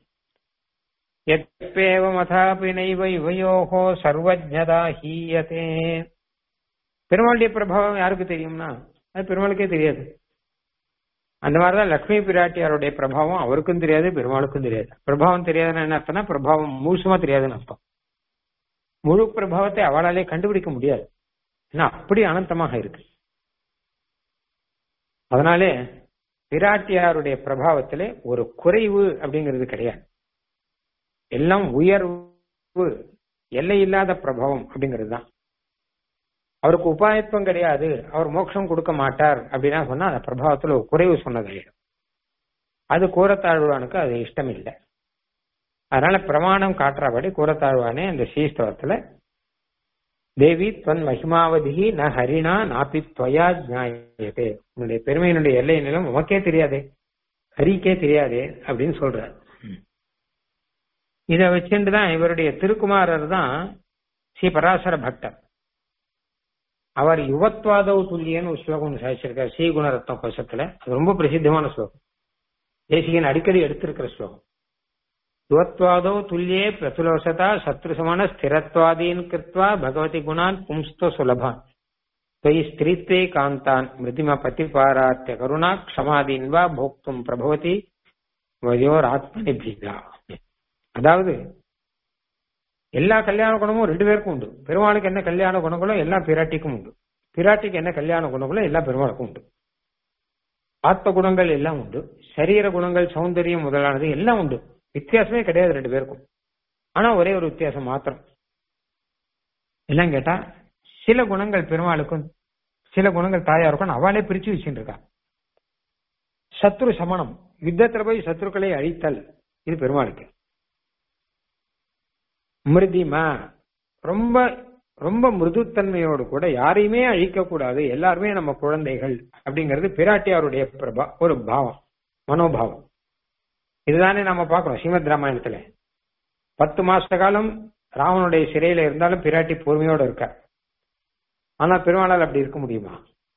எப்பேவமதாபி நைவ இவையோகோ சர்வஜதா ஹீயதே பெருமாளுடைய பிரபாவம் யாருக்கு தெரியும்னா அது பெருமாளுக்கே தெரியாது அந்த மாதிரிதான் லக்ஷ்மி பிராட்டியாருடைய பிரபாவம் அவருக்கும் தெரியாது பெருமாளுக்கும் தெரியாது பிரபாவம் தெரியாதுன்னு என்ன அர்த்தம்னா பிரபாவம் முழுசுமா தெரியாதுன்னு அர்த்தம் முழு பிரபாவத்தை அவளாலே கண்டுபிடிக்க முடியாது ஏன்னா அப்படி அனந்தமாக இருக்கு அதனாலே பிராட்டியாருடைய பிரபாவத்திலே ஒரு குறைவு அப்படிங்கிறது கிடையாது எல்லாம் உயர்வு எல்லை இல்லாத பிரபாவம் அப்படிங்கிறது தான் அவருக்கு உபாயத்துவம் கிடையாது அவர் மோட்சம் கொடுக்க மாட்டார் அப்படின்னா சொன்னா அந்த பிரபாவத்துல ஒரு குறைவு சொன்னதாயிடும் அது கூறத்தாழ்வானுக்கு அது இஷ்டம் இல்லை அதனால பிரமாணம் காட்டுறபடி கூறத்தாழ்வானே அந்த ஸ்ரீஸ்தவத்துல தேவி துவன் மகிமாவதி ந ஹரிணா நாப்பி துவயா ஜாயதே உன்னுடைய பெருமையினுடைய எல்லை நிலம் உமக்கே தெரியாதே ஹரிக்கே தெரியாதே அப்படின்னு சொல்றார் இதை வச்சுட்டு தான் இவருடைய திருக்குமாரர் தான் ஸ்ரீ பராசர பக்தர் அவர் யுவத்வாதவ் துல்லியன்னு ஒரு ஸ்லோகம் சாதிச்சிருக்கார் ஸ்ரீகுணரத்னம் கோஷத்துல அது ரொம்ப பிரசித்தமான ஸ்லோகம் தேசிகன் அடிக்கடி எடுத்திருக்கிற ஸ்லோகம் யுவத்வாதோ துல்லியே பிரதுலோசதா சத்ருசமான ஸ்திரத்வாதீன் கிருத்வா பகவதி குணான் பும்ஸ்தோ சுலபான் त्वयि स्त्रीत्वे कान्तान् मृतिम पतिपारात्य करुणा क्षमादीन् வா போக்தும் பிரபவதி வயோராத்மனி பீதா அதாவது எல்லா கல்யாண குணமும் ரெண்டு பேருக்கும் உண்டு பெருமாளுக்கு என்ன கல்யாண குணங்களோ எல்லா பிராட்டிக்கும் உண்டு பிராட்டிக்கு என்ன கல்யாண குணங்களோ எல்லா பெருமாளுக்கும் உண்டு ஆத்ம குணங்கள் எல்லாம் உண்டு சரீர குணங்கள் சௌந்தரியம் முதலானது எல்லாம் உண்டு வித்தியாசமே கிடையாது ரெண்டு பேருக்கும் ஆனா ஒரே ஒரு வித்தியாசம் மாத்திரம் எல்லாம் கேட்டா சில குணங்கள் பெருமாளுக்கும் சில குணங்கள் தாயாருக்கும் அவளே பிரிச்சு வச்சுட்டு இருக்கா சத்ரு சமணம் யுத்தத்துல போய் சத்ருக்களை அழித்தல் இது பெருமாளுக்கு மிருதிமா ரொம்ப ரொம்ப மிருதுத்தன்மையோடு கூட யாரையுமே அழிக்க கூடாது எல்லாருமே நம்ம குழந்தைகள் அப்படிங்கிறது பிராட்டியாருடைய பிரபா ஒரு பாவம் மனோபாவம் இதுதானே நம்ம பார்க்கிறோம் ஸ்ரீமத் ராமாயணத்துல பத்து மாச காலம் ராவனுடைய சிறையில இருந்தாலும் பிராட்டி பொறுமையோட இருக்க ஆனா பெருமாளால் அப்படி இருக்க முடியுமா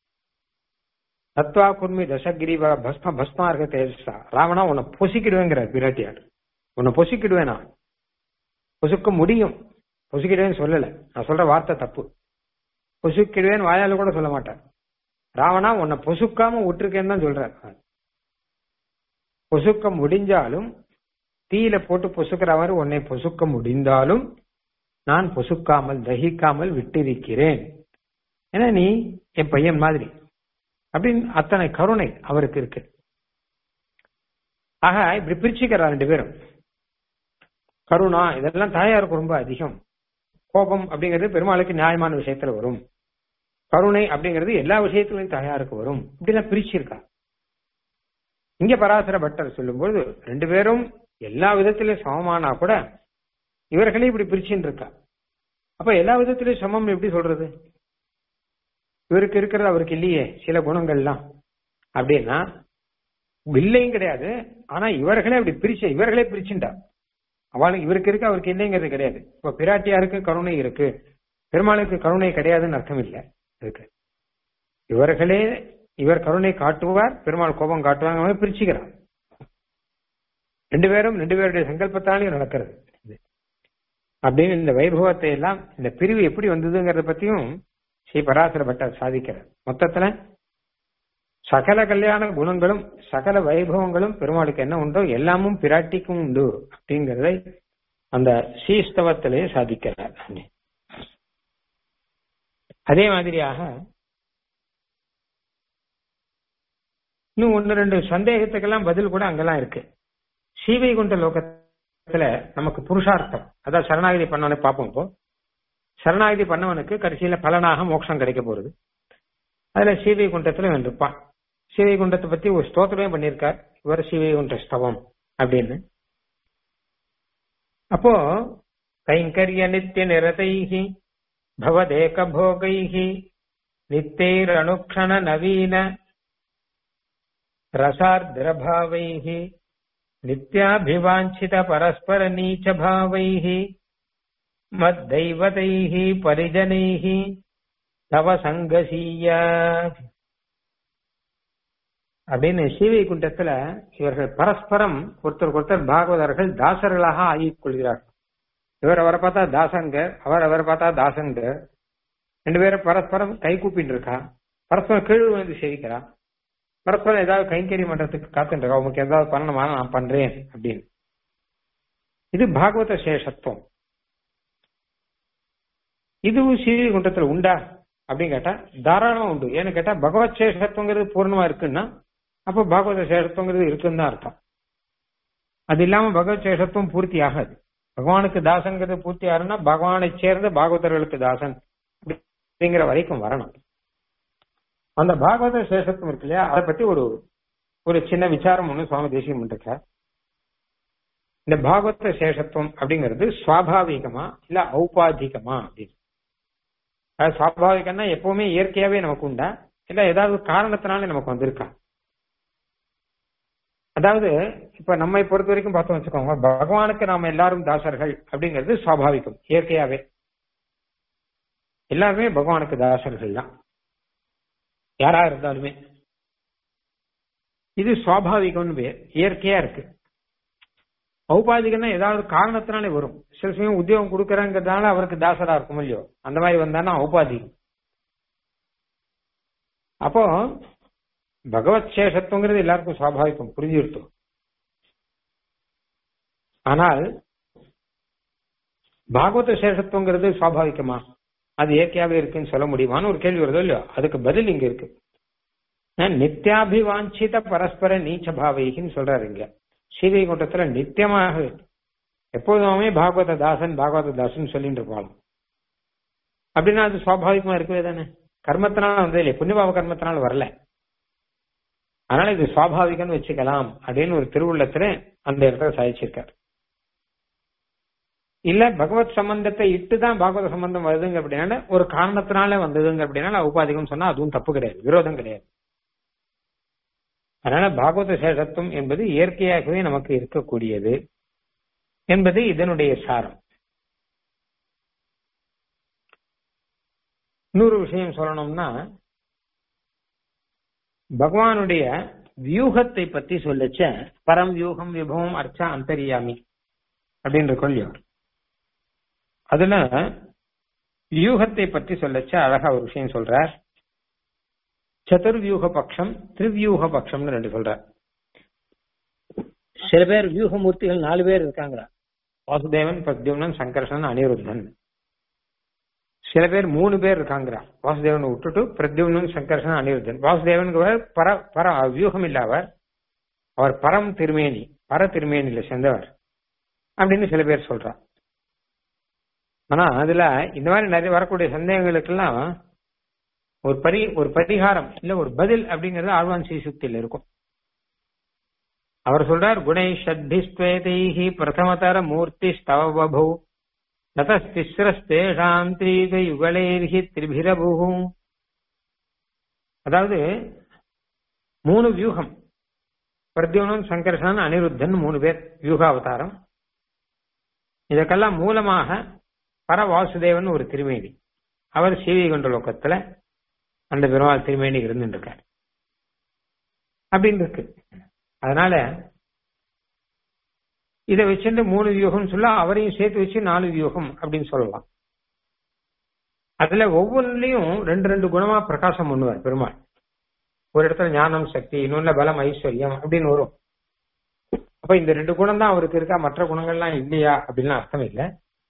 தத்வா குர்மி தசகிரிவா பஸ்ம பஸ்மார்க தேஜஸா ராவணா உன்னை பொசிக்கிடுவேங்கிறார் பிராட்டியார் உன்னை பொசிக்கிடுவேனா பொசுக்க முடியும் பொசுக்கிடுவேன்னு சொல்லல நான் சொல்ற வார்த்தை தப்பு பொசுக்கிடுவேன்னு வாயால கூட சொல்ல மாட்டேன் ராவணா உன்னை பொசுக்காம விட்டுருக்கேன்னு தான் சொல்றார் பொசுக்க முடிஞ்சாலும் தீயில போட்டு பொசுக்கிற மாதிரி உன்னை பொசுக்க முடிந்தாலும் நான் பொசுக்காமல் தகிக்காமல் விட்டிருக்கிறேன் ஏன்னா நீ என் பையன் மாதிரி அப்படின்னு அத்தனை கருணை அவருக்கு இருக்கு ஆக இப்படி பிரிச்சுக்கிறா ரெண்டு பேரும் கருணா இதெல்லாம் தாயாருக்கு ரொம்ப அதிகம் கோபம் அப்படிங்கிறது பெருமாளுக்கு நியாயமான விஷயத்துல வரும் கருணை அப்படிங்கிறது எல்லா விஷயத்திலும் தாயாருக்கு வரும் இப்படிலாம் பிரிச்சிருக்கா இங்க பராசர பட்டர் சொல்லும்போது ரெண்டு பேரும் எல்லா விதத்திலும் சமமானா கூட இவர்களே இப்படி பிரிச்சுன்னு இருக்கா அப்ப எல்லா விதத்திலும் சமம் எப்படி சொல்றது இவருக்கு இருக்கிறது அவருக்கு இல்லையே சில குணங்கள்லாம் அப்படின்னா இல்லையும் கிடையாது ஆனா இவர்களே அப்படி பிரிச்ச இவர்களே பிரிச்சுண்டா அவளுக்கு இவருக்கு இருக்கு அவருக்கு இல்லைங்கிறது கிடையாது இப்ப பிராட்டியாருக்கு கருணை இருக்கு பெருமாளுக்கு கருணை கிடையாதுன்னு அர்த்தம் இல்லை இருக்கு இவர்களே இவர் கருணை காட்டுவார் பெருமாள் கோபம் காட்டுவாங்க பிரிச்சுக்கிறார் ரெண்டு பேரும் ரெண்டு பேருடைய சங்கல்பத்தாலையும் நடக்கிறது அப்படின்னு இந்த வைபவத்தை எல்லாம் இந்த பிரிவு எப்படி வந்ததுங்கிறத பத்தியும் ஸ்ரீ பராசர பட்டர் சாதிக்கிறார் மொத்தத்துல சகல கல்யாண குணங்களும் சகல வைபவங்களும் பெருமாளுக்கு என்ன உண்டோ எல்லாமும் பிராட்டிக்கும் உண்டு அப்படிங்கறதை அந்த ஸ்ரீஸ்தவத்திலே சாதிக்கிறார் அதே மாதிரியாக இன்னும் ஒன்னு ரெண்டு சந்தேகத்துக்கெல்லாம் பதில் கூட அங்கெல்லாம் இருக்கு ஸ்ரீவைகுண்ட லோகத்துல நமக்கு புருஷார்த்தம் அதான் சரணாகதி பண்ணவனை பார்ப்போம் இப்போ சரணாகதி பண்ணவனுக்கு கடைசியில பலனாக மோட்சம் கிடைக்க போறது அதுல ஸ்ரீவைகுண்டத்துல இவன் இருப்பான் ஸ்ரீவைகுண்டத்தை பத்தி ஒரு ஸ்தோத்திரமே பண்ணியிருக்கார் இவர் ஸ்ரீவைகுண்ட ஸ்தவம் அப்படின்னு அப்போ கைங்கரிய நித்திய நிரதைஹி பவதேக போகைஹி நித்தைரணுக்ஷண நவீன रसार्द्रभावैः नित्याभिवाञ्छित परस्पर नीचभावैः मद्दैवतैः परिजनैः तव சங்கசீய அப்படின்னு ஸ்ரீவைகுண்டத்துல இவர்கள் பரஸ்பரம் ஒருத்தருக்கு ஒருத்தர் பாகவதர்கள் தாசர்களாக ஆகிக் கொள்கிறார்கள் இவர் அவரை பார்த்தா தாசங்க அவர் அவரை பார்த்தா தாசங்க ரெண்டு பேரும் பரஸ்பரம் கை கூப்பிட்டு இருக்கா பரஸ்பரம் கீழ் வந்து சேவிக்கிறா பரஸ்பரம் ஏதாவது கைங்கறி மன்றத்துக்கு காத்துட்டு உங்களுக்கு ஏதாவது பண்ணணுமா நான் பண்றேன் அப்படின்னு இது பாகவத சேஷத்துவம் இதுவும் ஸ்ரீகுண்டத்துல உண்டா அப்படின்னு கேட்டா தாராளமா உண்டு ஏன்னு கேட்டா பகவத் சேஷத்துவங்கிறது பூர்ணமா இருக்குன்னா அப்போ பாகவத சேஷத்துவங்கிறது இருக்குன்னு தான் அர்த்தம் அது இல்லாம பகவத் சேஷத்துவம் பூர்த்தி ஆகாது பகவானுக்கு தாசங்கிறது பூர்த்தி ஆகுதுன்னா பகவானை சேர்ந்த பாகவதர்களுக்கு தாசன் அப்படிங்கிற வரைக்கும் வரணும் அந்த பாகவத சேஷத்துவம் இருக்கு இல்லையா அதை பத்தி ஒரு ஒரு சின்ன விசாரம் ஒண்ணு சுவாமி தேசியம் பண்ணிருக்கார் இந்த பாகவத சேஷத்துவம் அப்படிங்கிறது சுவாபாவிகமா இல்ல ஔபாதிகமா அப்படின்னு அது சுவாபாவிகம்னா எப்பவுமே இயற்கையாவே நமக்கு உண்டா இல்ல ஏதாவது காரணத்தினால நமக்கு வந்திருக்கா அதாவது இப்ப நம்மை பொறுத்த வரைக்கும் பார்த்தோம் வச்சுக்கோங்க பகவானுக்கு நாம எல்லாரும் தாசர்கள் அப்படிங்கிறது சுவாபாவிகம் இயற்கையாவே எல்லாருமே பகவானுக்கு தாசர்கள் தான் யாரா இருந்தாலுமே இது சுவாபாவிகம்னு பேர் இயற்கையா இருக்கு ஔபாதிகம்னா ஏதாவது காரணத்தினாலே வரும் சில சமயம் உத்தியோகம் கொடுக்கறங்கிறதுனால அவருக்கு தாசரா இருக்கும் இல்லையோ அந்த மாதிரி வந்தானா ஔபாதிகம் அப்போ பகவத் சேஷத்துவங்கிறது எல்லாருக்கும் சுவாபாவிகம் புரிஞ்சுருத்தோம் ஆனால் பாகவத சேஷத்துவங்கிறது சுவாபாவிகமா அது இயற்கையாவே இருக்குன்னு சொல்ல முடியுமான்னு ஒரு கேள்வி வருதோ இல்லையோ அதுக்கு பதில் இங்க இருக்கு நித்தியாபிவாஞ்சித பரஸ்பர நீச்ச பாவைகின்னு சொல்றாரு இங்க ஸ்ரீவைகுண்டத்துல நித்தியமாக எப்போதுமே பாகவத தாசன் பாகவத தாசன் சொல்லிட்டு இருப்பாங்க அப்படின்னா அது சுவாபாவிகமா இருக்கவே தானே கர்மத்தினால வந்தது இல்லை புண்ணியபாவ கர்மத்தினால வரல அதனால இது சுவாபாவிகம்னு வச்சுக்கலாம் அப்படின்னு ஒரு திருவுள்ளத்துல அந்த இடத்துல சாதிச்சிருக்காரு இல்ல பகவத் சம்பந்தத்தை இட்டுதான் பாகவத சம்பந்தம் வருதுங்க அப்படின்னா ஒரு காரணத்தினால வந்ததுங்க அப்படின்னா உபாதிகம் சொன்னா அதுவும் தப்பு கிடையாது விரோதம் கிடையாது அதனால பாகவத சேஷத்துவம் என்பது இயற்கையாகவே நமக்கு இருக்கக்கூடியது என்பது இதனுடைய சாரம் இன்னொரு விஷயம் சொல்லணும்னா பகவானுடைய வியூகத்தை பத்தி சொல்லச்ச பரம் வியூகம் விபவம் அர்ச்சா அந்தரியாமி அப்படின்னு கொள்ளியோ அதுல வியூகத்தை பற்றி சொல்லச்ச அழகா ஒரு விஷயம் சொல்றார் சதுர்வியூக பட்சம் திரிவியூக பட்சம்னு ரெண்டு சொல்றார் சில பேர் வியூகமூர்த்திகள் நாலு பேர் இருக்காங்களா வாசுதேவன் பிரத்யும்னன் சங்கர்ஷன் அனிருத்தன் சில பேர் மூணு பேர் இருக்காங்கிறா வாசுதேவன் விட்டுட்டு பிரத்யும்னன் சங்கர்ஷன் அனிருத்தன் வாசுதேவன் பர பர வியூகம் இல்ல அவர் அவர் பரம் திருமேனி பர திருமேனியில சேர்ந்தவர் அப்படின்னு சில பேர் சொல்றா ஆனா அதுல இந்த மாதிரி நிறைய வரக்கூடிய சந்தேகங்களுக்கெல்லாம் ஒரு பரி ஒரு பரிகாரம் இல்ல ஒரு பதில் அப்படிங்கறது ஆழ்வான் ஸ்ரீசுக்தியில் இருக்கும் அவர் சொல்றார் குணை ஷத்திஸ்வேதைஹி பிரதமதர மூர்த்தி ஸ்தவ பபு நதஸ்திஸ்ரஸ்தேஷாம் திரீக யுகலேர்ஹி திரிபிரபு அதாவது மூணு வியூகம் பிரத்யுனன் சங்கர்ஷன் அனிருத்தன் மூணு பேர் வியூகாவதாரம் இதற்கெல்லாம் மூலமாக பர வாசுதேவன் ஒரு திருமேனி அவர் சீவிகொண்ட லோகத்துல அந்த பெருமாள் திருமேனி இருந்துட்டு இருக்கார் அப்படின்னு இருக்கு அதனால இதை வச்சுட்டு மூணு வியூகம் சொல்ல அவரையும் சேர்த்து வச்சு நாலு வியூகம் அப்படின்னு சொல்லலாம் அதுல ஒவ்வொன்றுலயும் ரெண்டு ரெண்டு குணமா பிரகாசம் பண்ணுவார் பெருமாள் ஒரு இடத்துல ஞானம் சக்தி இன்னொன்னு பலம் ஐஸ்வர்யம் அப்படின்னு வரும் அப்ப இந்த ரெண்டு குணம் தான் அவருக்கு இருக்கா மற்ற குணங்கள்லாம் இல்லையா அப்படின்னு அர்த்தம் இல்லை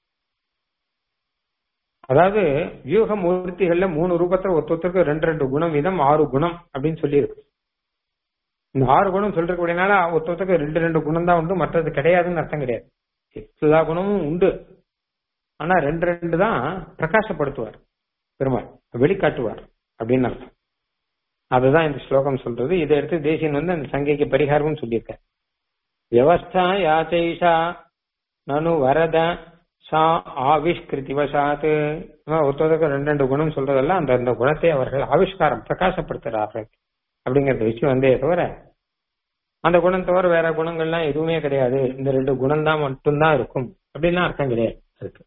அதாவது வியூக மூர்த்திகள்ல மூணு ரூபத்துல ஒருத்தருக்கு ரெண்டு ரெண்டு குணம் வீதம் ஆறு குணம் அப்படின்னு சொல்லியிருக்கு இந்த ஆறு குணம் சொல்றதுனால ஒருத்தருக்கு ரெண்டு ரெண்டு குணம் தான் உண்டு மற்றது கிடையாதுன்னு அர்த்தம் கிடையாது எல்லா குணமும் உண்டு ஆனா ரெண்டு ரெண்டு தான் பிரகாசப்படுத்துவார் பெருமாள் வெளிக்காட்டுவார் அப்படின்னு அர்த்தம் அதுதான் இந்த ஸ்லோகம் சொல்றது இதை எடுத்து தேசியன் வந்து அந்த சங்கைக்கு பரிகாரம்னு சொல்லியிருக்க வியவஸ்தா யாச்சைஷா நனு வரத சா ஆவிஷ்கிருதிவசாத்து ஒருத்தருக்கு ரெண்டு ரெண்டு குணம் சொல்றதெல்லாம் அந்த அந்த குணத்தை அவர்கள் ஆவிஷ்காரம் பிரகாசப்படுத்துறார்கள் அப்படிங்கறத வச்சு வந்தே தவிர அந்த குணம் தவிர வேற குணங்கள்லாம் எதுவுமே கிடையாது இந்த ரெண்டு குணம் தான் மட்டும்தான் இருக்கும் அப்படின்லாம் அர்த்தம் கிடையாது அதுக்கு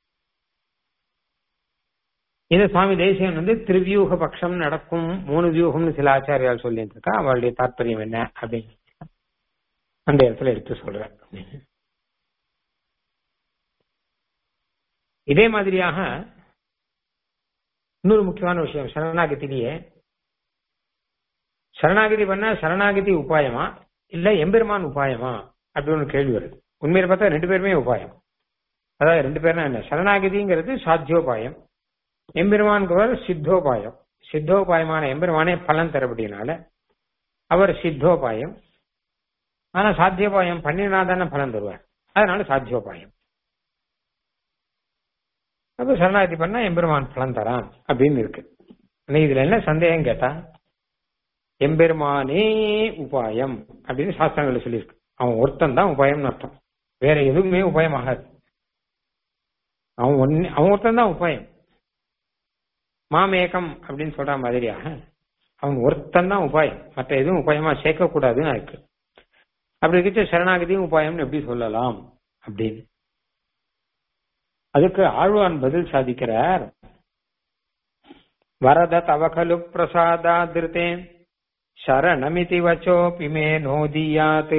இது சுவாமி தேசியன் வந்து திருவியூக பட்சம் நடக்கும் மூணு வியூகம்னு சில ஆச்சாரியால் சொல்லிட்டு இருக்கா அவளுடைய தாற்பயம் என்ன அப்படின்னு அந்த இடத்துல எடுத்து சொல்றேன் இதே மாதிரியாக இன்னொரு முக்கியமான விஷயம் சரணாகத்திலேயே சரணாகதி பண்ணா சரணாகதி உபாயமா இல்ல எம்பெருமான் உபாயமா அப்படின்னு கேள்வி வருது உண்மையில பார்த்தா ரெண்டு பேருமே உபாயம் அதாவது ரெண்டு பேரும் என்ன சரணாகதிங்கிறது சாத்தியோபாயம் எம்பெருமான்கிறவர் சித்தோபாயம் சித்தோபாயமான எம்பெருமானே பலன் தரப்படினால அவர் சித்தோபாயம் ஆனா சாத்தியோபாயம் பண்ணினா தானே பலன் தருவார் அதனால சாத்தியோபாயம் அப்ப சரணாகதி பண்ணா எம்பெருமான் பலன் தரான் அப்படின்னு இருக்கு இதுல என்ன சந்தேகம் கேட்டா எம்பெருமானே உபாயம் அப்படின்னு சாஸ்திரங்களை சொல்லியிருக்கு அவன் ஒருத்தன் தான் உபாயம்னு அர்த்தம் வேற எதுவுமே உபாயம் ஆகாது அவன் ஒன்னு அவன் ஒருத்தன் தான் உபாயம் மாமேகம் அப்படின்னு சொல்ற மாதிரியாக அவன் ஒருத்தன் தான் உபாயம் மற்ற எதுவும் உபாயமா சேர்க்க கூடாதுன்னு இருக்கு அப்படி இருக்க சரணாகதியும் உபாயம்னு எப்படி சொல்லலாம் அப்படின்னு அதுக்கு ஆழ்வான் பதில் சாதிக்கிறார் வரத தவகலு பிரசாதா திருத்தேன் சரணமிதி வச்சோபி மே நோதியாத்து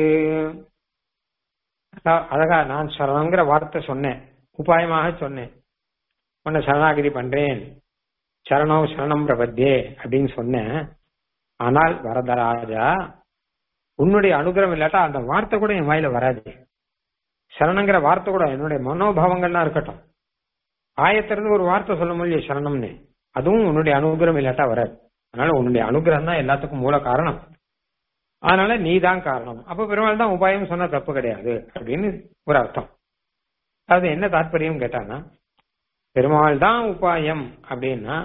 அழகா நான் சரணங்கிற வார்த்தை சொன்னேன் உபாயமாக சொன்னேன் உன்னை சரணாகிதி பண்றேன் சரணோ சரணம் பிரபத்தியே அப்படின்னு சொன்னேன் ஆனால் வரதராஜா உன்னுடைய அனுகிரகம் இல்லாட்டா அந்த வார்த்தை கூட என் வாயில வராது சரணங்கிற வார்த்தை கூட என்னுடைய மனோபாவங்கள்லாம் இருக்கட்டும் ஆயத்திலிருந்து ஒரு வார்த்தை சொல்ல முடியும் சரணம்னு அதுவும் உன்னுடைய அனுகிரகம் இல்லாட்டா வராது அதனால உன்னுடைய அனுகிரகம் தான் எல்லாத்துக்கும் மூல காரணம் அதனால நீ தான் காரணம் அப்ப பெருமாள் தான் உபாயம் சொன்னா தப்பு கிடையாது அப்படின்னு ஒரு அர்த்தம் அது என்ன தாற்பயம் கேட்டானா பெருமாள் தான் உபாயம் அப்படின்னா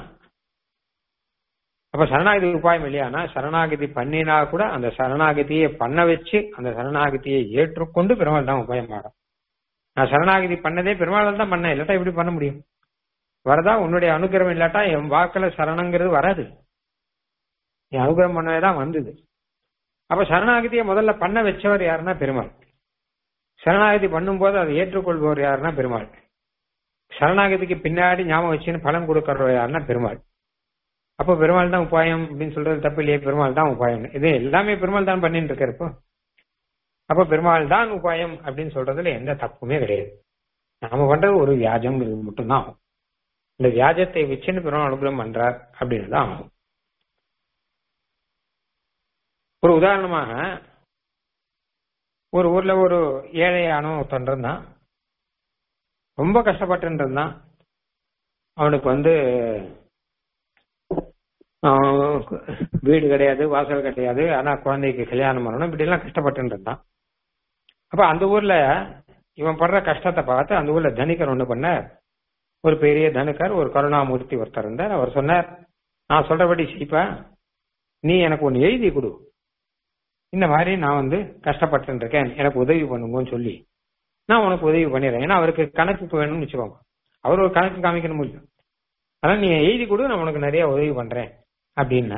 அப்ப சரணாகதி உபாயம் இல்லையானா சரணாகதி பண்ணினா கூட அந்த சரணாகதியை பண்ண வச்சு அந்த சரணாகதியை ஏற்றுக்கொண்டு பெருமாள் தான் உபாயம் ஆடும் நான் சரணாகதி பண்ணதே பெருமாள் தான் பண்ணேன் இல்லாட்டா எப்படி பண்ண முடியும் வரதா உன்னுடைய அனுகிரகம் இல்லாட்டா என் வாக்குல சரணங்கிறது வராது என் அனுகிரகம் பண்ணதான் வந்தது அப்ப சரணாகதியை முதல்ல பண்ண வச்சவர் யாருன்னா பெருமாள் சரணாகதி பண்ணும்போது அதை ஏற்றுக்கொள்பவர் யாருன்னா பெருமாள் சரணாகதிக்கு பின்னாடி ஞாபகம் வச்சுன்னு பலன் கொடுக்கறவர் யாருன்னா பெருமாள் அப்போ பெருமாள் தான் உபாயம் அப்படின்னு சொல்றது தப்பு இல்லையே பெருமாள் தான் உபாயம் இது எல்லாமே பெருமாள் தான் பண்ணிட்டு இருக்காரு இப்போ அப்ப பெருமாள் தான் உபாயம் அப்படின்னு சொல்றதுல எந்த தப்புமே கிடையாது நாம பண்றது ஒரு வியாஜம் மட்டும்தான் ஆகும் இந்த வியாஜத்தை வச்சுன்னு பெருமாள் அனுகிரகம் பண்றார் அப்படின்னு தான் ஆகும் ஒரு உதாரணமாக ஒரு ஊர்ல ஒரு ஏழையான ஒருத்தன் இருந்தான் ரொம்ப கஷ்டப்பட்டு இருந்தான் அவனுக்கு வந்து வீடு கிடையாது வாசல் கிடையாது ஆனா குழந்தைக்கு கல்யாணம் பண்ணணும் இப்படி எல்லாம் கஷ்டப்பட்டு இருந்தான் அப்ப அந்த ஊர்ல இவன் படுற கஷ்டத்தை பார்த்து அந்த ஊர்ல தனிக்கர் ஒண்ணு பண்ணார் ஒரு பெரிய தனுக்கர் ஒரு கருணாமூர்த்தி ஒருத்தர் இருந்தார் அவர் சொன்னார் நான் சொல்றபடி செய்ப்பா நீ எனக்கு ஒன்னு எழுதி கொடு இந்த மாதிரி நான் வந்து கஷ்டப்பட்டு இருக்கேன் எனக்கு உதவி பண்ணுங்கன்னு சொல்லி நான் உனக்கு உதவி பண்ணிடுறேன் ஏன்னா அவருக்கு கணக்கு வேணும்னு வச்சுக்கோங்க அவர் ஒரு கணக்கு காமிக்கணும் முடியும் அதனால நீ எழுதி கொடு நான் உனக்கு நிறைய உதவி பண்றேன் அப்படின்னா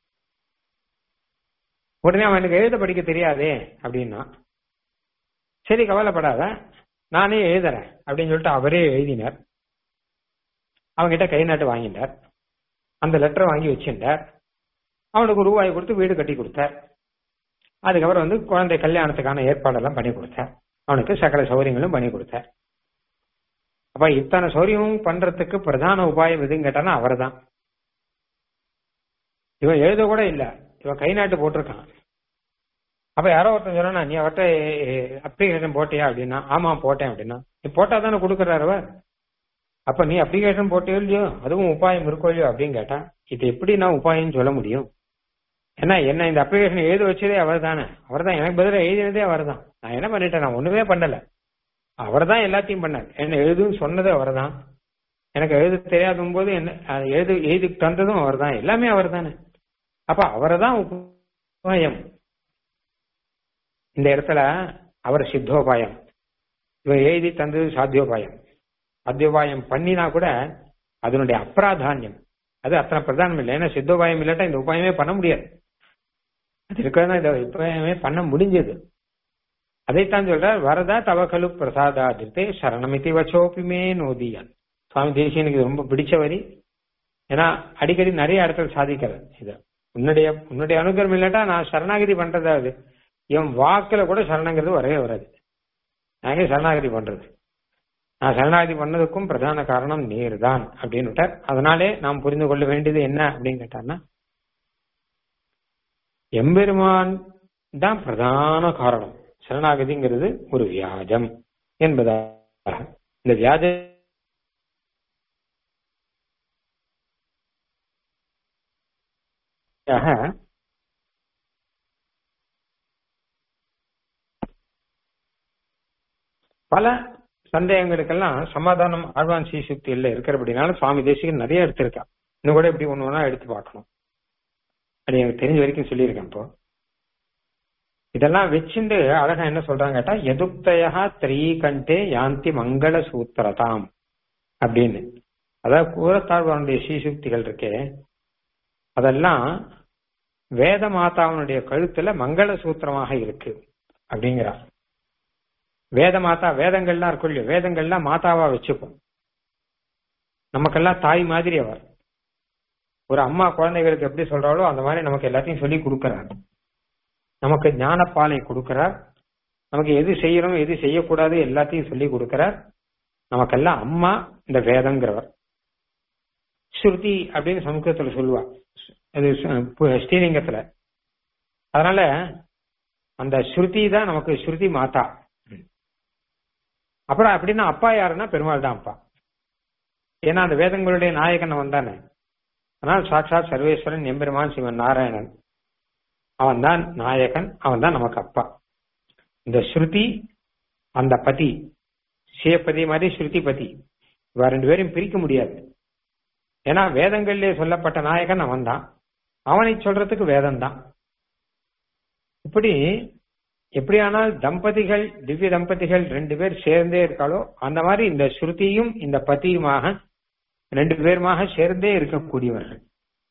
உடனே அவன் எனக்கு எழுத படிக்க தெரியாதே அப்படின்னா சரி கவலைப்படாத நானே எழுதுறேன் அப்படின்னு சொல்லிட்டு அவரே எழுதினார் அவன்கிட்ட கை நாட்டு வாங்கிட்டார் அந்த லெட்டரை வாங்கி வச்சிருந்தார் அவனுக்கு ரூபாய் கொடுத்து வீடு கட்டி கொடுத்தார் அதுக்கப்புறம் வந்து குழந்தை கல்யாணத்துக்கான ஏற்பாடெல்லாம் பண்ணி கொடுத்தார் அவனுக்கு சகல சௌகரியங்களும் பண்ணி கொடுத்தார் அப்ப இத்தனை சௌகரியமும் பண்றதுக்கு பிரதான உபாயம் எதுன்னு கேட்டானா அவர் தான் இவன் எழுத கூட இல்ல இவன் கை நாட்டு போட்டிருக்கான் அப்ப யாரோ ஒருத்தன் சொன்னா நீ அவர்கிட்ட அப்ளிகேஷன் போட்டியா அப்படின்னா ஆமா போட்டேன் அப்படின்னா நீ போட்டா தானே கொடுக்குறாரு அவர் அப்ப நீ அப்ளிகேஷன் போட்டியோ இல்லையோ அதுவும் உபாயம் இருக்கோ இல்லையோ அப்படின்னு கேட்டா இது எப்படி நான் உபாயம்னு சொல்ல முடியும் ஏன்னா என்ன இந்த அப்ளிகேஷன் எழுத வச்சதே அவர் தானே அவர் தான் எனக்கு பதிலாக எழுதினதே அவர் தான் நான் என்ன பண்ணிட்டேன் நான் ஒண்ணுமே பண்ணல அவர் தான் எல்லாத்தையும் பண்ணார் என்ன எழுதுன்னு சொன்னது அவர் தான் எனக்கு எழுத தெரியாதும் போது என்ன எழுது எழுதி தந்ததும் அவர் தான் எல்லாமே அவர் தானே அப்ப அவரை தான் உபாயம் இந்த இடத்துல அவர் சித்தோபாயம் இவர் எழுதி தந்தது சாத்தியோபாயம் சாத்தியோபாயம் பண்ணினா கூட அதனுடைய அப்ராதானியம் அது அத்தனை பிரதானம் இல்லை ஏன்னா சித்தோபாயம் இல்லாட்டா இந்த உபாயமே பண்ண முடியாது அது இருக்கிறதா இந்த உபாயமே பண்ண முடிஞ்சது அதைத்தான் சொல்றார் வரதா தவகலு பிரசாதாதிர்த்தே சரணமிதி வச்சோபிமே நோதியான் சுவாமி தேசியனுக்கு ரொம்ப பிடிச்ச வரி ஏன்னா அடிக்கடி நிறைய இடத்துல சாதிக்கிறார் இத உன்னுடைய உன்னுடைய அனுகிரம் இல்லாட்டா நான் சரணாகதி பண்றதாவது என் வாக்குல கூட சரணங்கிறது வரவே வராது நாங்க சரணாகதி பண்றது நான் சரணாகதி பண்ணதுக்கும் பிரதான காரணம் நீர் தான் அப்படின்னு விட்டார் அதனாலே நாம் புரிந்து கொள்ள வேண்டியது என்ன அப்படின்னு கேட்டார்னா எம்பெருமான் தான் பிரதான காரணம் சரணாகதிங்கிறது ஒரு வியாஜம் என்பதாக இந்த வியாஜ பல சந்தேகங்களுக்கெல்லாம் சமாதானம் ஆழ்வான் சீசுக்தியில் இருக்கிறபடினால சுவாமி தேசிகன் நிறைய எடுத்திருக்கா இன்னும் கூட இப்படி ஒண்ணு ஒண்ணா எடுத்து பார்க்கணும் அது எனக்கு தெரிஞ்ச வரைக்கும் சொல்லியிருக்கேன் இப்போ இதெல்லாம் வச்சுண்டு அழகா என்ன சொல்றாங்க கேட்டா எதுக்தயா திரீகண்டே யாந்தி மங்கள சூத்திரதாம் அப்படின்னு அதாவது கூறத்தாழ்வானுடைய சீசுக்திகள் இருக்கே அதெல்லாம் வேத மாதாவனுடைய கழுத்துல மங்கள சூத்திரமாக இருக்கு அப்படிங்கிறார் வேத மாதா வேதங்கள்லாம் இருக்கும் இல்லையோ வேதங்கள்லாம் மாதாவா வச்சுப்போம் நமக்கெல்லாம் தாய் மாதிரி அவர் ஒரு அம்மா குழந்தைகளுக்கு எப்படி சொல்றாளோ அந்த மாதிரி நமக்கு எல்லாத்தையும் சொல்லி கொடுக்கிறார் நமக்கு ஞானப்பாலை கொடுக்கிறார் நமக்கு எது செய்யணும் எது செய்யக்கூடாது எல்லாத்தையும் சொல்லி கொடுக்கிறார் நமக்கெல்லாம் அம்மா இந்த வேதங்கிறவர் ஸ்ருதி அப்படின்னு சமஸ்கிருதத்துல சொல்லுவா அது ஸ்ரீலிங்கத்துல அதனால அந்த ஸ்ருதி தான் நமக்கு ஸ்ருதி மாதா அப்புறம் அப்படின்னா அப்பா யாருன்னா பெருமாள் தான் அப்பா ஏன்னா அந்த வேதங்களுடைய நாயகன் அவன் தானே ஆனால் சாட்சாத் சர்வேஸ்வரன் எம்பெருமான் சிவன் நாராயணன் அவன் தான் நாயகன் அவன் தான் நமக்கு அப்பா இந்த ஸ்ருதி அந்த பதி சிவபதி மாதிரி ஸ்ருதி பதி இவ ரெண்டு பேரையும் பிரிக்க முடியாது ஏன்னா வேதங்களிலே சொல்லப்பட்ட நாயகன் அவன் தான் அவனை சொல்றதுக்கு வேதம் தான் இப்படி எப்படியானால் தம்பதிகள் திவ்ய தம்பதிகள் ரெண்டு பேர் சேர்ந்தே இருக்காளோ அந்த மாதிரி இந்த ஸ்ருதியும் இந்த பதியுமாக ரெண்டு பேருமாக சேர்ந்தே இருக்கக்கூடியவர்கள்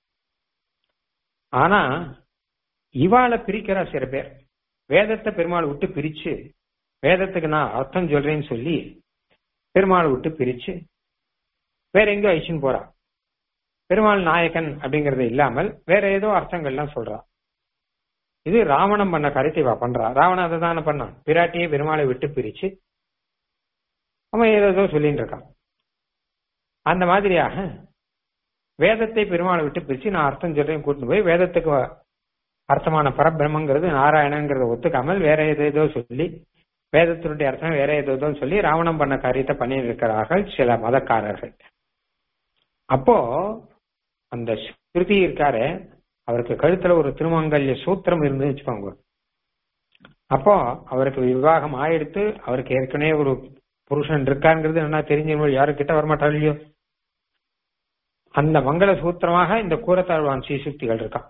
ஆனா இவாளை பிரிக்கிறா சில பேர் வேதத்தை பெருமாள் விட்டு பிரிச்சு வேதத்துக்கு நான் அர்த்தம் சொல்றேன்னு சொல்லி பெருமாள் விட்டு பிரிச்சு வேற எங்கேயோ ஐஷன் போறா பெருமாள் நாயகன் அப்படிங்கறது இல்லாமல் வேற ஏதோ அர்த்தங்கள்லாம் சொல்றா இது ராவணம் பண்ண கருத்தை வா பண்றா ராவணன் அதை தானே பண்ணான் பிராட்டியை பெருமாளை விட்டு பிரிச்சு அவன் ஏதோ சொல்லிட்டு இருக்கான் அந்த மாதிரியாக வேதத்தை பெருமாளை விட்டு பிரிச்சு நான் அர்த்தம் சொல்றேன் கூட்டிட்டு போய் வேதத்துக்கு அர்த்தமான பரபிரமங்கிறது நாராயணங்கிறத ஒத்துக்காமல் வேற ஏதேதோ சொல்லி வேதத்தினுடைய அர்த்தம் வேற ஏதோ சொல்லி ராவணம் பண்ண காரியத்தை பண்ணிட்டு இருக்கிறார்கள் சில மதக்காரர்கள் அப்போ அந்த ஸ்ருதி இருக்காரு அவருக்கு கழுத்துல ஒரு திருமங்கல்ய சூத்திரம் இருந்து வச்சுக்கோங்க அப்போ அவருக்கு விவாகம் ஆயிடுத்து அவருக்கு ஏற்கனவே ஒரு புருஷன் இருக்காங்கிறது என்ன தெரிஞ்ச யாருக்கிட்ட வரமாட்டா இல்லையோ அந்த மங்கள சூத்திரமாக இந்த கூரத்தாழ்வான் ஸ்ரீசுக்திகள் இருக்கான்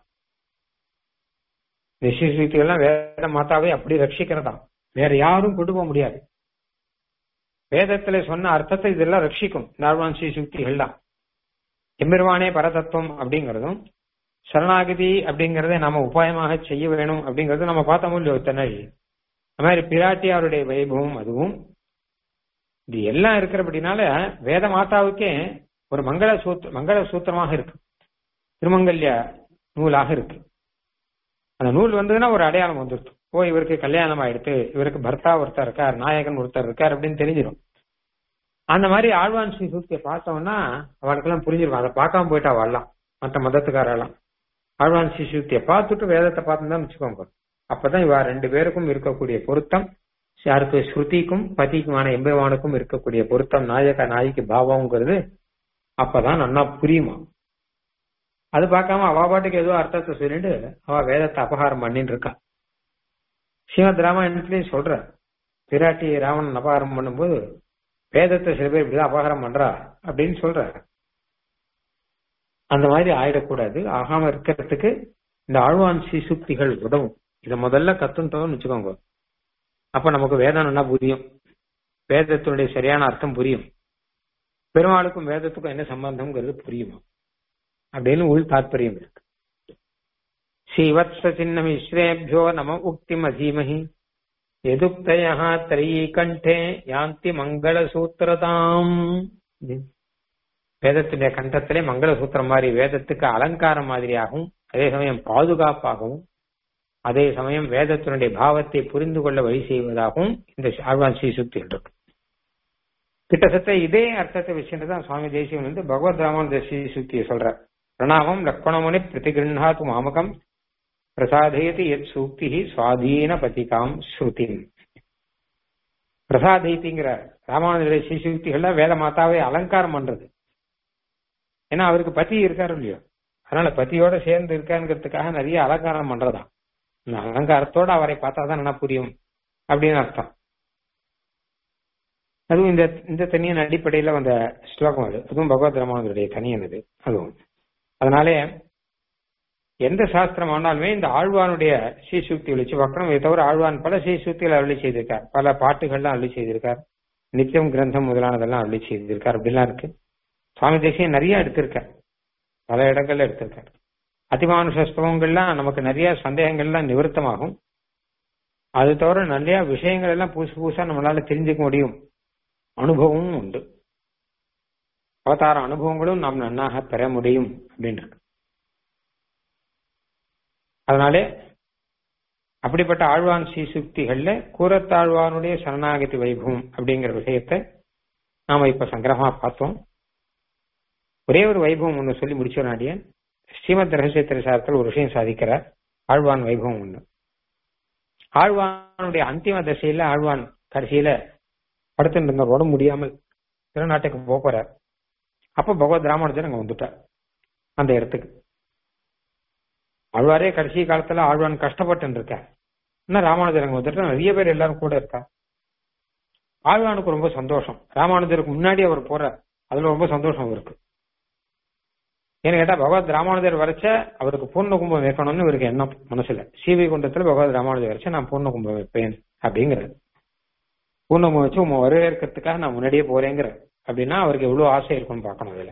இந்த ஸ்ரீசுக்திகள்லாம் வேத மாதாவை அப்படி ரட்சிக்கிறதாம் வேற யாரும் கொண்டு போக முடியாது வேதத்துல சொன்ன அர்த்தத்தை இதெல்லாம் ரட்சிக்கும் இந்த ஆழ்வான் ஸ்ரீசுக்திகள் தான் எம்பெருமானே பரதத்துவம் அப்படிங்கிறதும் சரணாகதி அப்படிங்கறத நாம உபாயமாக செய்ய வேணும் அப்படிங்கறது நம்ம பார்த்தோம் இல்லையோ இத்தனை அது மாதிரி பிராட்டியாருடைய வைபவம் அதுவும் இது எல்லாம் இருக்கிறபடினால வேத மாதாவுக்கே ஒரு மங்கள சூத்திர மங்கள சூத்திரமாக இருக்கு திருமங்கல்ய நூலாக இருக்கு அந்த நூல் வந்ததுன்னா ஒரு அடையாளம் வந்துருச்சு ஓ இவருக்கு கல்யாணம் ஆயிடுத்து இவருக்கு பர்த்தா ஒருத்தர் இருக்கார் நாயகன் ஒருத்தர் இருக்கார் அப்படின்னு தெரிஞ்சிடும் அந்த மாதிரி ஆழ்வான் ஸ்ரீ சூக்தியை பார்த்தோம்னா அவளுக்கெல்லாம் புரிஞ்சிருக்கும் அதை பார்க்காம போயிட்டா வாழலாம் மற்ற மதத்துக்காரெல்லாம் ஆழ்வான் ஸ்ரீ சூக்தியை பார்த்துட்டு வேதத்தை பார்த்துதான் வச்சுக்கோங்க அப்பதான் இவ ரெண்டு பேருக்கும் இருக்கக்கூடிய பொருத்தம் யாருக்கு ஸ்ருதிக்கும் பதிக்குமான எம்பெருமானுக்கும் இருக்கக்கூடிய பொருத்தம் நாயக நாய்க்கு பாவம்ங்கிறது அப்பதான் நன்னா புரியுமா அது பார்க்காம அவ பாட்டுக்கு ஏதோ அர்த்தத்தை சொல்லிட்டு அவ வேதத்தை அபகாரம் பண்ணிட்டு இருக்கா ஸ்ரீமத் ராமாயணத்திலையும் சொல்ற பிராட்டி ராவணன் அபகாரம் பண்ணும்போது வேதத்தை சில பேர் இப்படிதான் அபகாரம் பண்றா அப்படின்னு சொல்ற அந்த மாதிரி ஆயிடக்கூடாது ஆகாம இருக்கிறதுக்கு இந்த ஆழ்வான் சுக்திகள் உதவும் இதை முதல்ல கத்துட்டோம்னு வச்சுக்கோங்க அப்ப நமக்கு வேதம் நல்லா புரியும் வேதத்தினுடைய சரியான அர்த்தம் புரியும் பெருமாளுக்கும் வேதத்துக்கும் என்ன சம்பந்தம்ங்கிறது புரியுமா அப்படின்னு உள் தாற்பயம் இருக்கு ஸ்ரீவத்ஸ சின்ன மிஸ்ரேபியோ நம உக்திம் அதீமஹி எதுக்தயா திரையீ கண்டே யாந்தி மங்கள சூத்திரதாம் வேதத்துடைய கண்டத்திலே மங்கள சூத்திரம் மாதிரி வேதத்துக்கு அலங்காரம் மாதிரியாகவும் அதே சமயம் பாதுகாப்பாகவும் அதே சமயம் வேதத்தினுடைய பாவத்தை புரிந்து கொள்ள வழி செய்வதாகவும் இந்த ஆழ்வான் ஸ்ரீ சுத்தி இருக்கு கிட்டத்தட்ட இதே அர்த்தத்தை விஷயம் தான் சுவாமி தேசியம் வந்து பகவத் ராமானுஜ ஸ்ரீ சுத்தியை சொல்ற பிரணாமம் லக்ஷ்மணமுனி பிரதிகிருணாத்து மாமகம் பிரசாதயதி எத் சூக்தி சுவாதீன பதிகாம் ஸ்ருதி பிரசாதயத்திங்கிற ராமானுஜருடைய ஸ்ரீசுக்திகள்லாம் வேத மாதாவை அலங்காரம் பண்றது ஏன்னா அவருக்கு பதி இருக்காரு இல்லையோ அதனால பத்தியோட சேர்ந்து இருக்காங்கிறதுக்காக நிறைய அலங்காரம் பண்றதா இந்த அலங்காரத்தோட அவரை பார்த்தா தான் நல்லா புரியும் அப்படின்னு அர்த்தம் அதுவும் இந்த இந்த தனியின் அடிப்படையில வந்த ஸ்லோகம் அது அதுவும் பகவத் ராமானுடைய தனியன் அது அதுவும் அதனாலே எந்த சாஸ்திரம் ஆனாலுமே இந்த ஆழ்வானுடைய ஸ்ரீசூக்தி வச்சு பார்க்கணும் இதை தவிர ஆழ்வான் பல ஸ்ரீசூக்திகள் அருளி செய்திருக்கார் பல பாட்டுகள்லாம் அருளி செய்திருக்கார் நித்தியம் கிரந்தம் முதலானதெல்லாம் அருளி செய்திருக்கார் அப்படிலாம் இருக்கு சுவாமி தேசியம் நிறைய எடுத்திருக்கார் பல இடங்கள்ல எடுத்திருக்கார் அதிமானுஷ ஸ்தவங்கள்லாம் நமக்கு நிறைய சந்தேகங்கள்லாம் நிவர்த்தமாகும் அது தவிர நிறைய விஷயங்கள் எல்லாம் புதுசு புதுசா நம்மளால தெரிஞ்சுக்க முடியும் அனுபவமும் உண்டு அவதார அனுபவங்களும் நாம் நன்னாக பெற முடியும் அப்படின்னு இருக்கு அதனாலே அப்படிப்பட்ட ஆழ்வான் ஸ்ரீசுக்திகள்ல கூரத்தாழ்வானுடைய சரணாகதி வைபவம் அப்படிங்கிற விஷயத்தை நாம இப்ப சங்கிரகமா பார்த்தோம் ஒரே ஒரு வைபவம் ஒண்ணு சொல்லி முடிச்சோம் நாடியன் ஸ்ரீமத் ரகசிய திரசாரத்தில் ஒரு விஷயம் சாதிக்கிறார் ஆழ்வான் வைபவம் ஒண்ணு ஆழ்வானுடைய அந்திம தசையில ஆழ்வான் கடைசியில படுத்துட்டு இருந்த உடம்பு முடியாமல் திருநாட்டுக்கு போறார் அப்ப பகவத் ராமானுஜன் அங்க வந்துட்டார் அந்த இடத்துக்கு ஆழ்வாரே கடைசி காலத்துல ஆழ்வான் கஷ்டப்பட்டு இருக்கார் இன்னும் ராமானுஜர் அங்க வந்துட்டு நிறைய பேர் எல்லாரும் கூட இருக்கா ஆழ்வானுக்கு ரொம்ப சந்தோஷம் ராமானுஜருக்கு முன்னாடி அவர் போறார் அதுல ரொம்ப சந்தோஷம் இருக்கு ஏன்னு கேட்டா பகவத் ராமானுஜர் வரைச்ச அவருக்கு பூர்ண கும்பம் வைக்கணும்னு இவருக்கு எண்ணம் மனசுல சீவை குண்டத்துல பகவத் ராமானுஜர் வரைச்ச நான் பூர்ண கும்பம் வைப்பேன் அப்படிங்கிறது பூர்ணகும்பம் வச்சு உங்க வரவேற்கிறதுக்காக நான் முன்னாடியே போறேங்கிற அப்படின்னா அவருக்கு எவ்வளவு ஆசை இருக்கும்னு பார்க்கணும் அதுல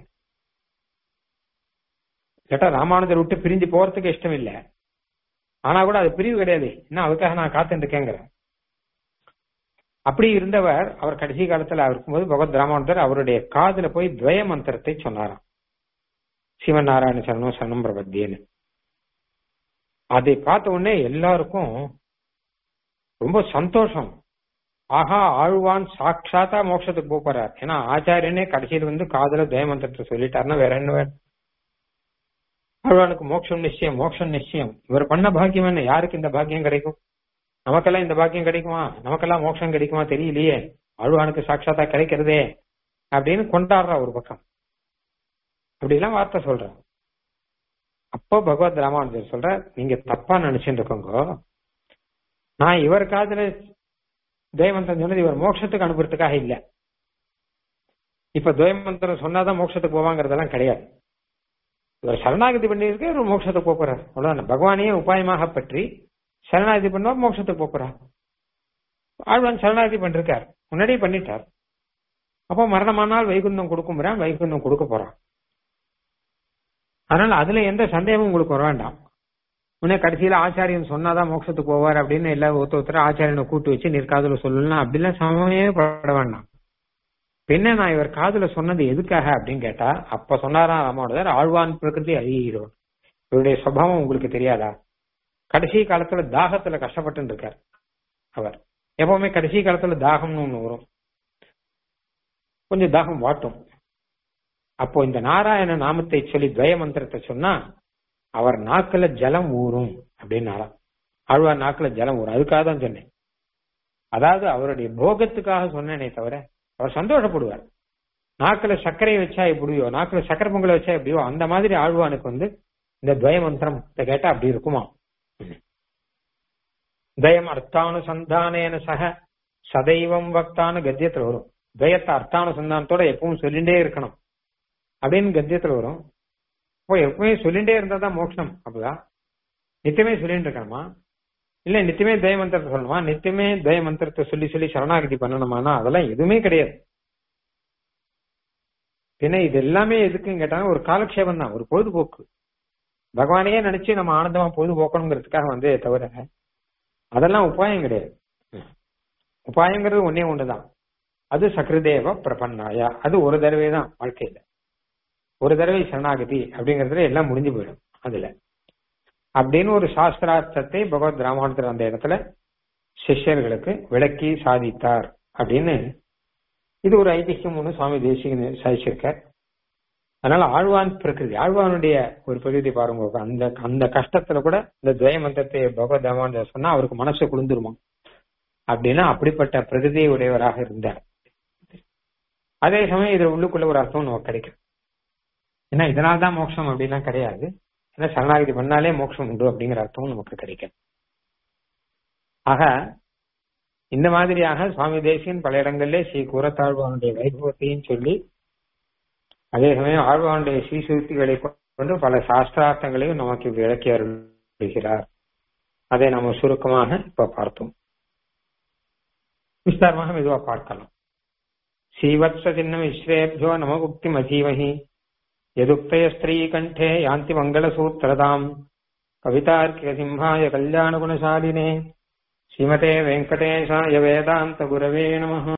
கேட்டா ராமானுஜர் விட்டு பிரிஞ்சு போறதுக்கு இஷ்டம் இல்ல ஆனா கூட அது பிரிவு கிடையாது என்ன அதுக்காக நான் காத்துட்டு இருக்கேங்கிற அப்படி இருந்தவர் அவர் கடைசி காலத்துல இருக்கும்போது பகவத் ராமானுஜர் அவருடைய காதுல போய் துவய மந்திரத்தை சொன்னாராம் சிவன் நாராயண சரணம் சரணம் பிரபத்தியன்னு அதை பார்த்த உடனே எல்லாருக்கும் ரொம்ப சந்தோஷம் ஆஹா ஆழ்வான் சாட்சாத்தா மோட்சத்துக்கு போக போறார் ஏன்னா ஆச்சாரியனே கடைசியில் வந்து காதல துவயமந்திரத்தை சொல்லிட்டாருன்னா வேற என்ன வேணும் ஆழ்வானுக்கு மோட்சம் நிச்சயம் மோட்சம் நிச்சயம் இவர் பண்ண பாக்கியம் என்ன யாருக்கு இந்த பாக்கியம் கிடைக்கும் நமக்கெல்லாம் இந்த பாக்கியம் கிடைக்குமா நமக்கெல்லாம் மோட்சம் கிடைக்குமா தெரியலையே ஆழ்வானுக்கு சாட்சாத்தா கிடைக்கிறதே அப்படின்னு கொண்டாடுறா ஒரு பக்கம் அப்படிலாம் வார்த்தை சொல்ற அப்போ பகவத் ராமானுஜர் சொல்ற நீங்க தப்பா நினைச்சுட்டு இருக்கோங்க நான் இவர் காதல துவயமந்திரம் சொன்னது இவர் மோட்சத்துக்கு அனுப்புறதுக்காக இல்ல இப்ப துவயமந்திரம் சொன்னாதான் மோட்சத்துக்கு போவாங்கிறதெல்லாம் கிடையாது இவர் சரணாகதி பண்ணியிருக்க ஒரு மோட்சத்துக்கு போறார் அவ்வளவுதான் பகவானையே உபாயமாக பற்றி சரணாகதி பண்ணா மோட்சத்துக்கு போறார் ஆழ்வான் சரணாகதி பண்ணிருக்கார் முன்னாடியே பண்ணிட்டார் அப்போ மரணமானால் வைகுந்தம் கொடுக்கும்றான் வைகுந்தம் கொடுக்க போறான் அதனால அதுல எந்த சந்தேகமும் உங்களுக்கு வர வேண்டாம் உடனே கடைசியில ஆச்சாரியன் சொன்னாதான் மோட்சத்துக்கு போவார் அப்படின்னு எல்லா ஒருத்தர் ஒருத்தர் ஆச்சாரியனை கூட்டு வச்சு நீர் காதுல சொல்லலாம் அப்படிலாம் சமமே பட வேண்டாம் பின்ன நான் இவர் காதுல சொன்னது எதுக்காக அப்படின்னு கேட்டா அப்ப சொன்னாராம் ராமானுஜர் ஆழ்வான் பிரகிருதி அறிகிறோம் இவருடைய சுபாவம் உங்களுக்கு தெரியாதா கடைசி காலத்துல தாகத்துல கஷ்டப்பட்டு இருக்கார் அவர் எப்பவுமே கடைசி காலத்துல தாகம்னு ஒண்ணு வரும் கொஞ்சம் தாகம் வாட்டும் அப்போ இந்த நாராயண நாமத்தை சொல்லி துவய மந்திரத்தை சொன்னா அவர் நாக்குல ஜலம் ஊறும் அப்படின்னாராம் ஆழ்வார் நாக்குல ஜலம் ஊறும் அதுக்காக தான் சொன்னேன் அதாவது அவருடைய போகத்துக்காக சொன்னேனே தவிர அவர் சந்தோஷப்படுவார் நாக்குல சர்க்கரையை வச்சா எப்படியோ நாக்குல சக்கரை பொங்கலை வச்சா எப்படியோ அந்த மாதிரி ஆழ்வானுக்கு வந்து இந்த துவய மந்திரம் கேட்டா அப்படி இருக்குமா தயம் அர்த்தானுசந்தானேன சக சதைவம் வக்தான கத்தியத்துல வரும் துவயத்தை அர்த்தானுசந்தானத்தோட எப்பவும் சொல்லிண்டே இருக்கணும் அப்படின்னு கத்தியத்துல வரும் இப்போ எப்பவுமே சொல்லிண்டே இருந்தா தான் மோட்சம் அப்படிதான் நித்தியமே சொல்லிட்டு இருக்கணுமா இல்ல நித்தியமே தய மந்திரத்தை சொல்லணுமா நித்தியமே தய மந்திரத்தை சொல்லி சொல்லி சரணாகதி பண்ணணுமானா அதெல்லாம் எதுவுமே கிடையாது பின்ன இது எல்லாமே எதுக்குன்னு கேட்டாங்க ஒரு காலக்ஷேபம் தான் ஒரு பொழுதுபோக்கு பகவானையே நினைச்சு நம்ம ஆனந்தமா பொழுதுபோக்கணுங்கிறதுக்காக வந்து தவிர அதெல்லாம் உபாயம் கிடையாது உபாயங்கிறது ஒன்னே ஒண்ணுதான் அது சக்ருதேவ பிரபன்னாயா அது ஒரு தடவை தான் வாழ்க்கையில ஒரு தடவை சரணாகதி அப்படிங்கறதுல எல்லாம் முடிஞ்சு போயிடும் அதுல அப்படின்னு ஒரு சாஸ்திரார்த்தத்தை பகவத் ராமானுஜர் அந்த இடத்துல சிஷ்யர்களுக்கு விளக்கி சாதித்தார் அப்படின்னு இது ஒரு ஐதிஹ்யம் ஒன்று சுவாமி தேசிக சாதிச்சிருக்கார் அதனால ஆழ்வான் பிரகிருதி ஆழ்வானுடைய ஒரு பிரகிருதி பாருங்க அந்த அந்த கஷ்டத்துல கூட இந்த துவய மந்திரத்தை பகவத் ராமானுஜர் சொன்னா அவருக்கு மனசு குளிந்துருமா அப்படின்னா அப்படிப்பட்ட பிரகிருதியை உடையவராக இருந்தார் அதே சமயம் இதுல உள்ளுக்குள்ள ஒரு அர்த்தம் நமக்கு கிடைக்கும் ஏன்னா இதனால்தான் மோட்சம் அப்படிலாம் கிடையாது ஏன்னா சரணாகதி பண்ணாலே மோட்சம் உண்டு அப்படிங்கிற அர்த்தமும் நமக்கு கிடைக்கும் ஆக இந்த மாதிரியாக சுவாமி தேசியன் பல இடங்களிலே ஸ்ரீ கூரத்தாழ்வானுடைய வைபவத்தையும் சொல்லி அதே சமயம் ஆழ்வானுடைய ஸ்ரீசூக்திகளை கொண்டு பல சாஸ்திரார்த்தங்களையும் நமக்கு விளக்கி அருள்கிறார் அதை நம்ம சுருக்கமாக இப்ப பார்த்தோம் விஸ்தாரமாக மெதுவா பார்க்கலாம் ஸ்ரீவத்ஸ சின்னம் விஸ்வேபியோ நம உக்தி மஜீவஹி यदुक्तय स्त्रीकण्ठे यान्ति मङ्गलसूत्रताम् कवितार्किकसिंहाय कल्याणगुणशालिने श्रीमते वेङ्कटेशाय वेदान्तगुरवे नमः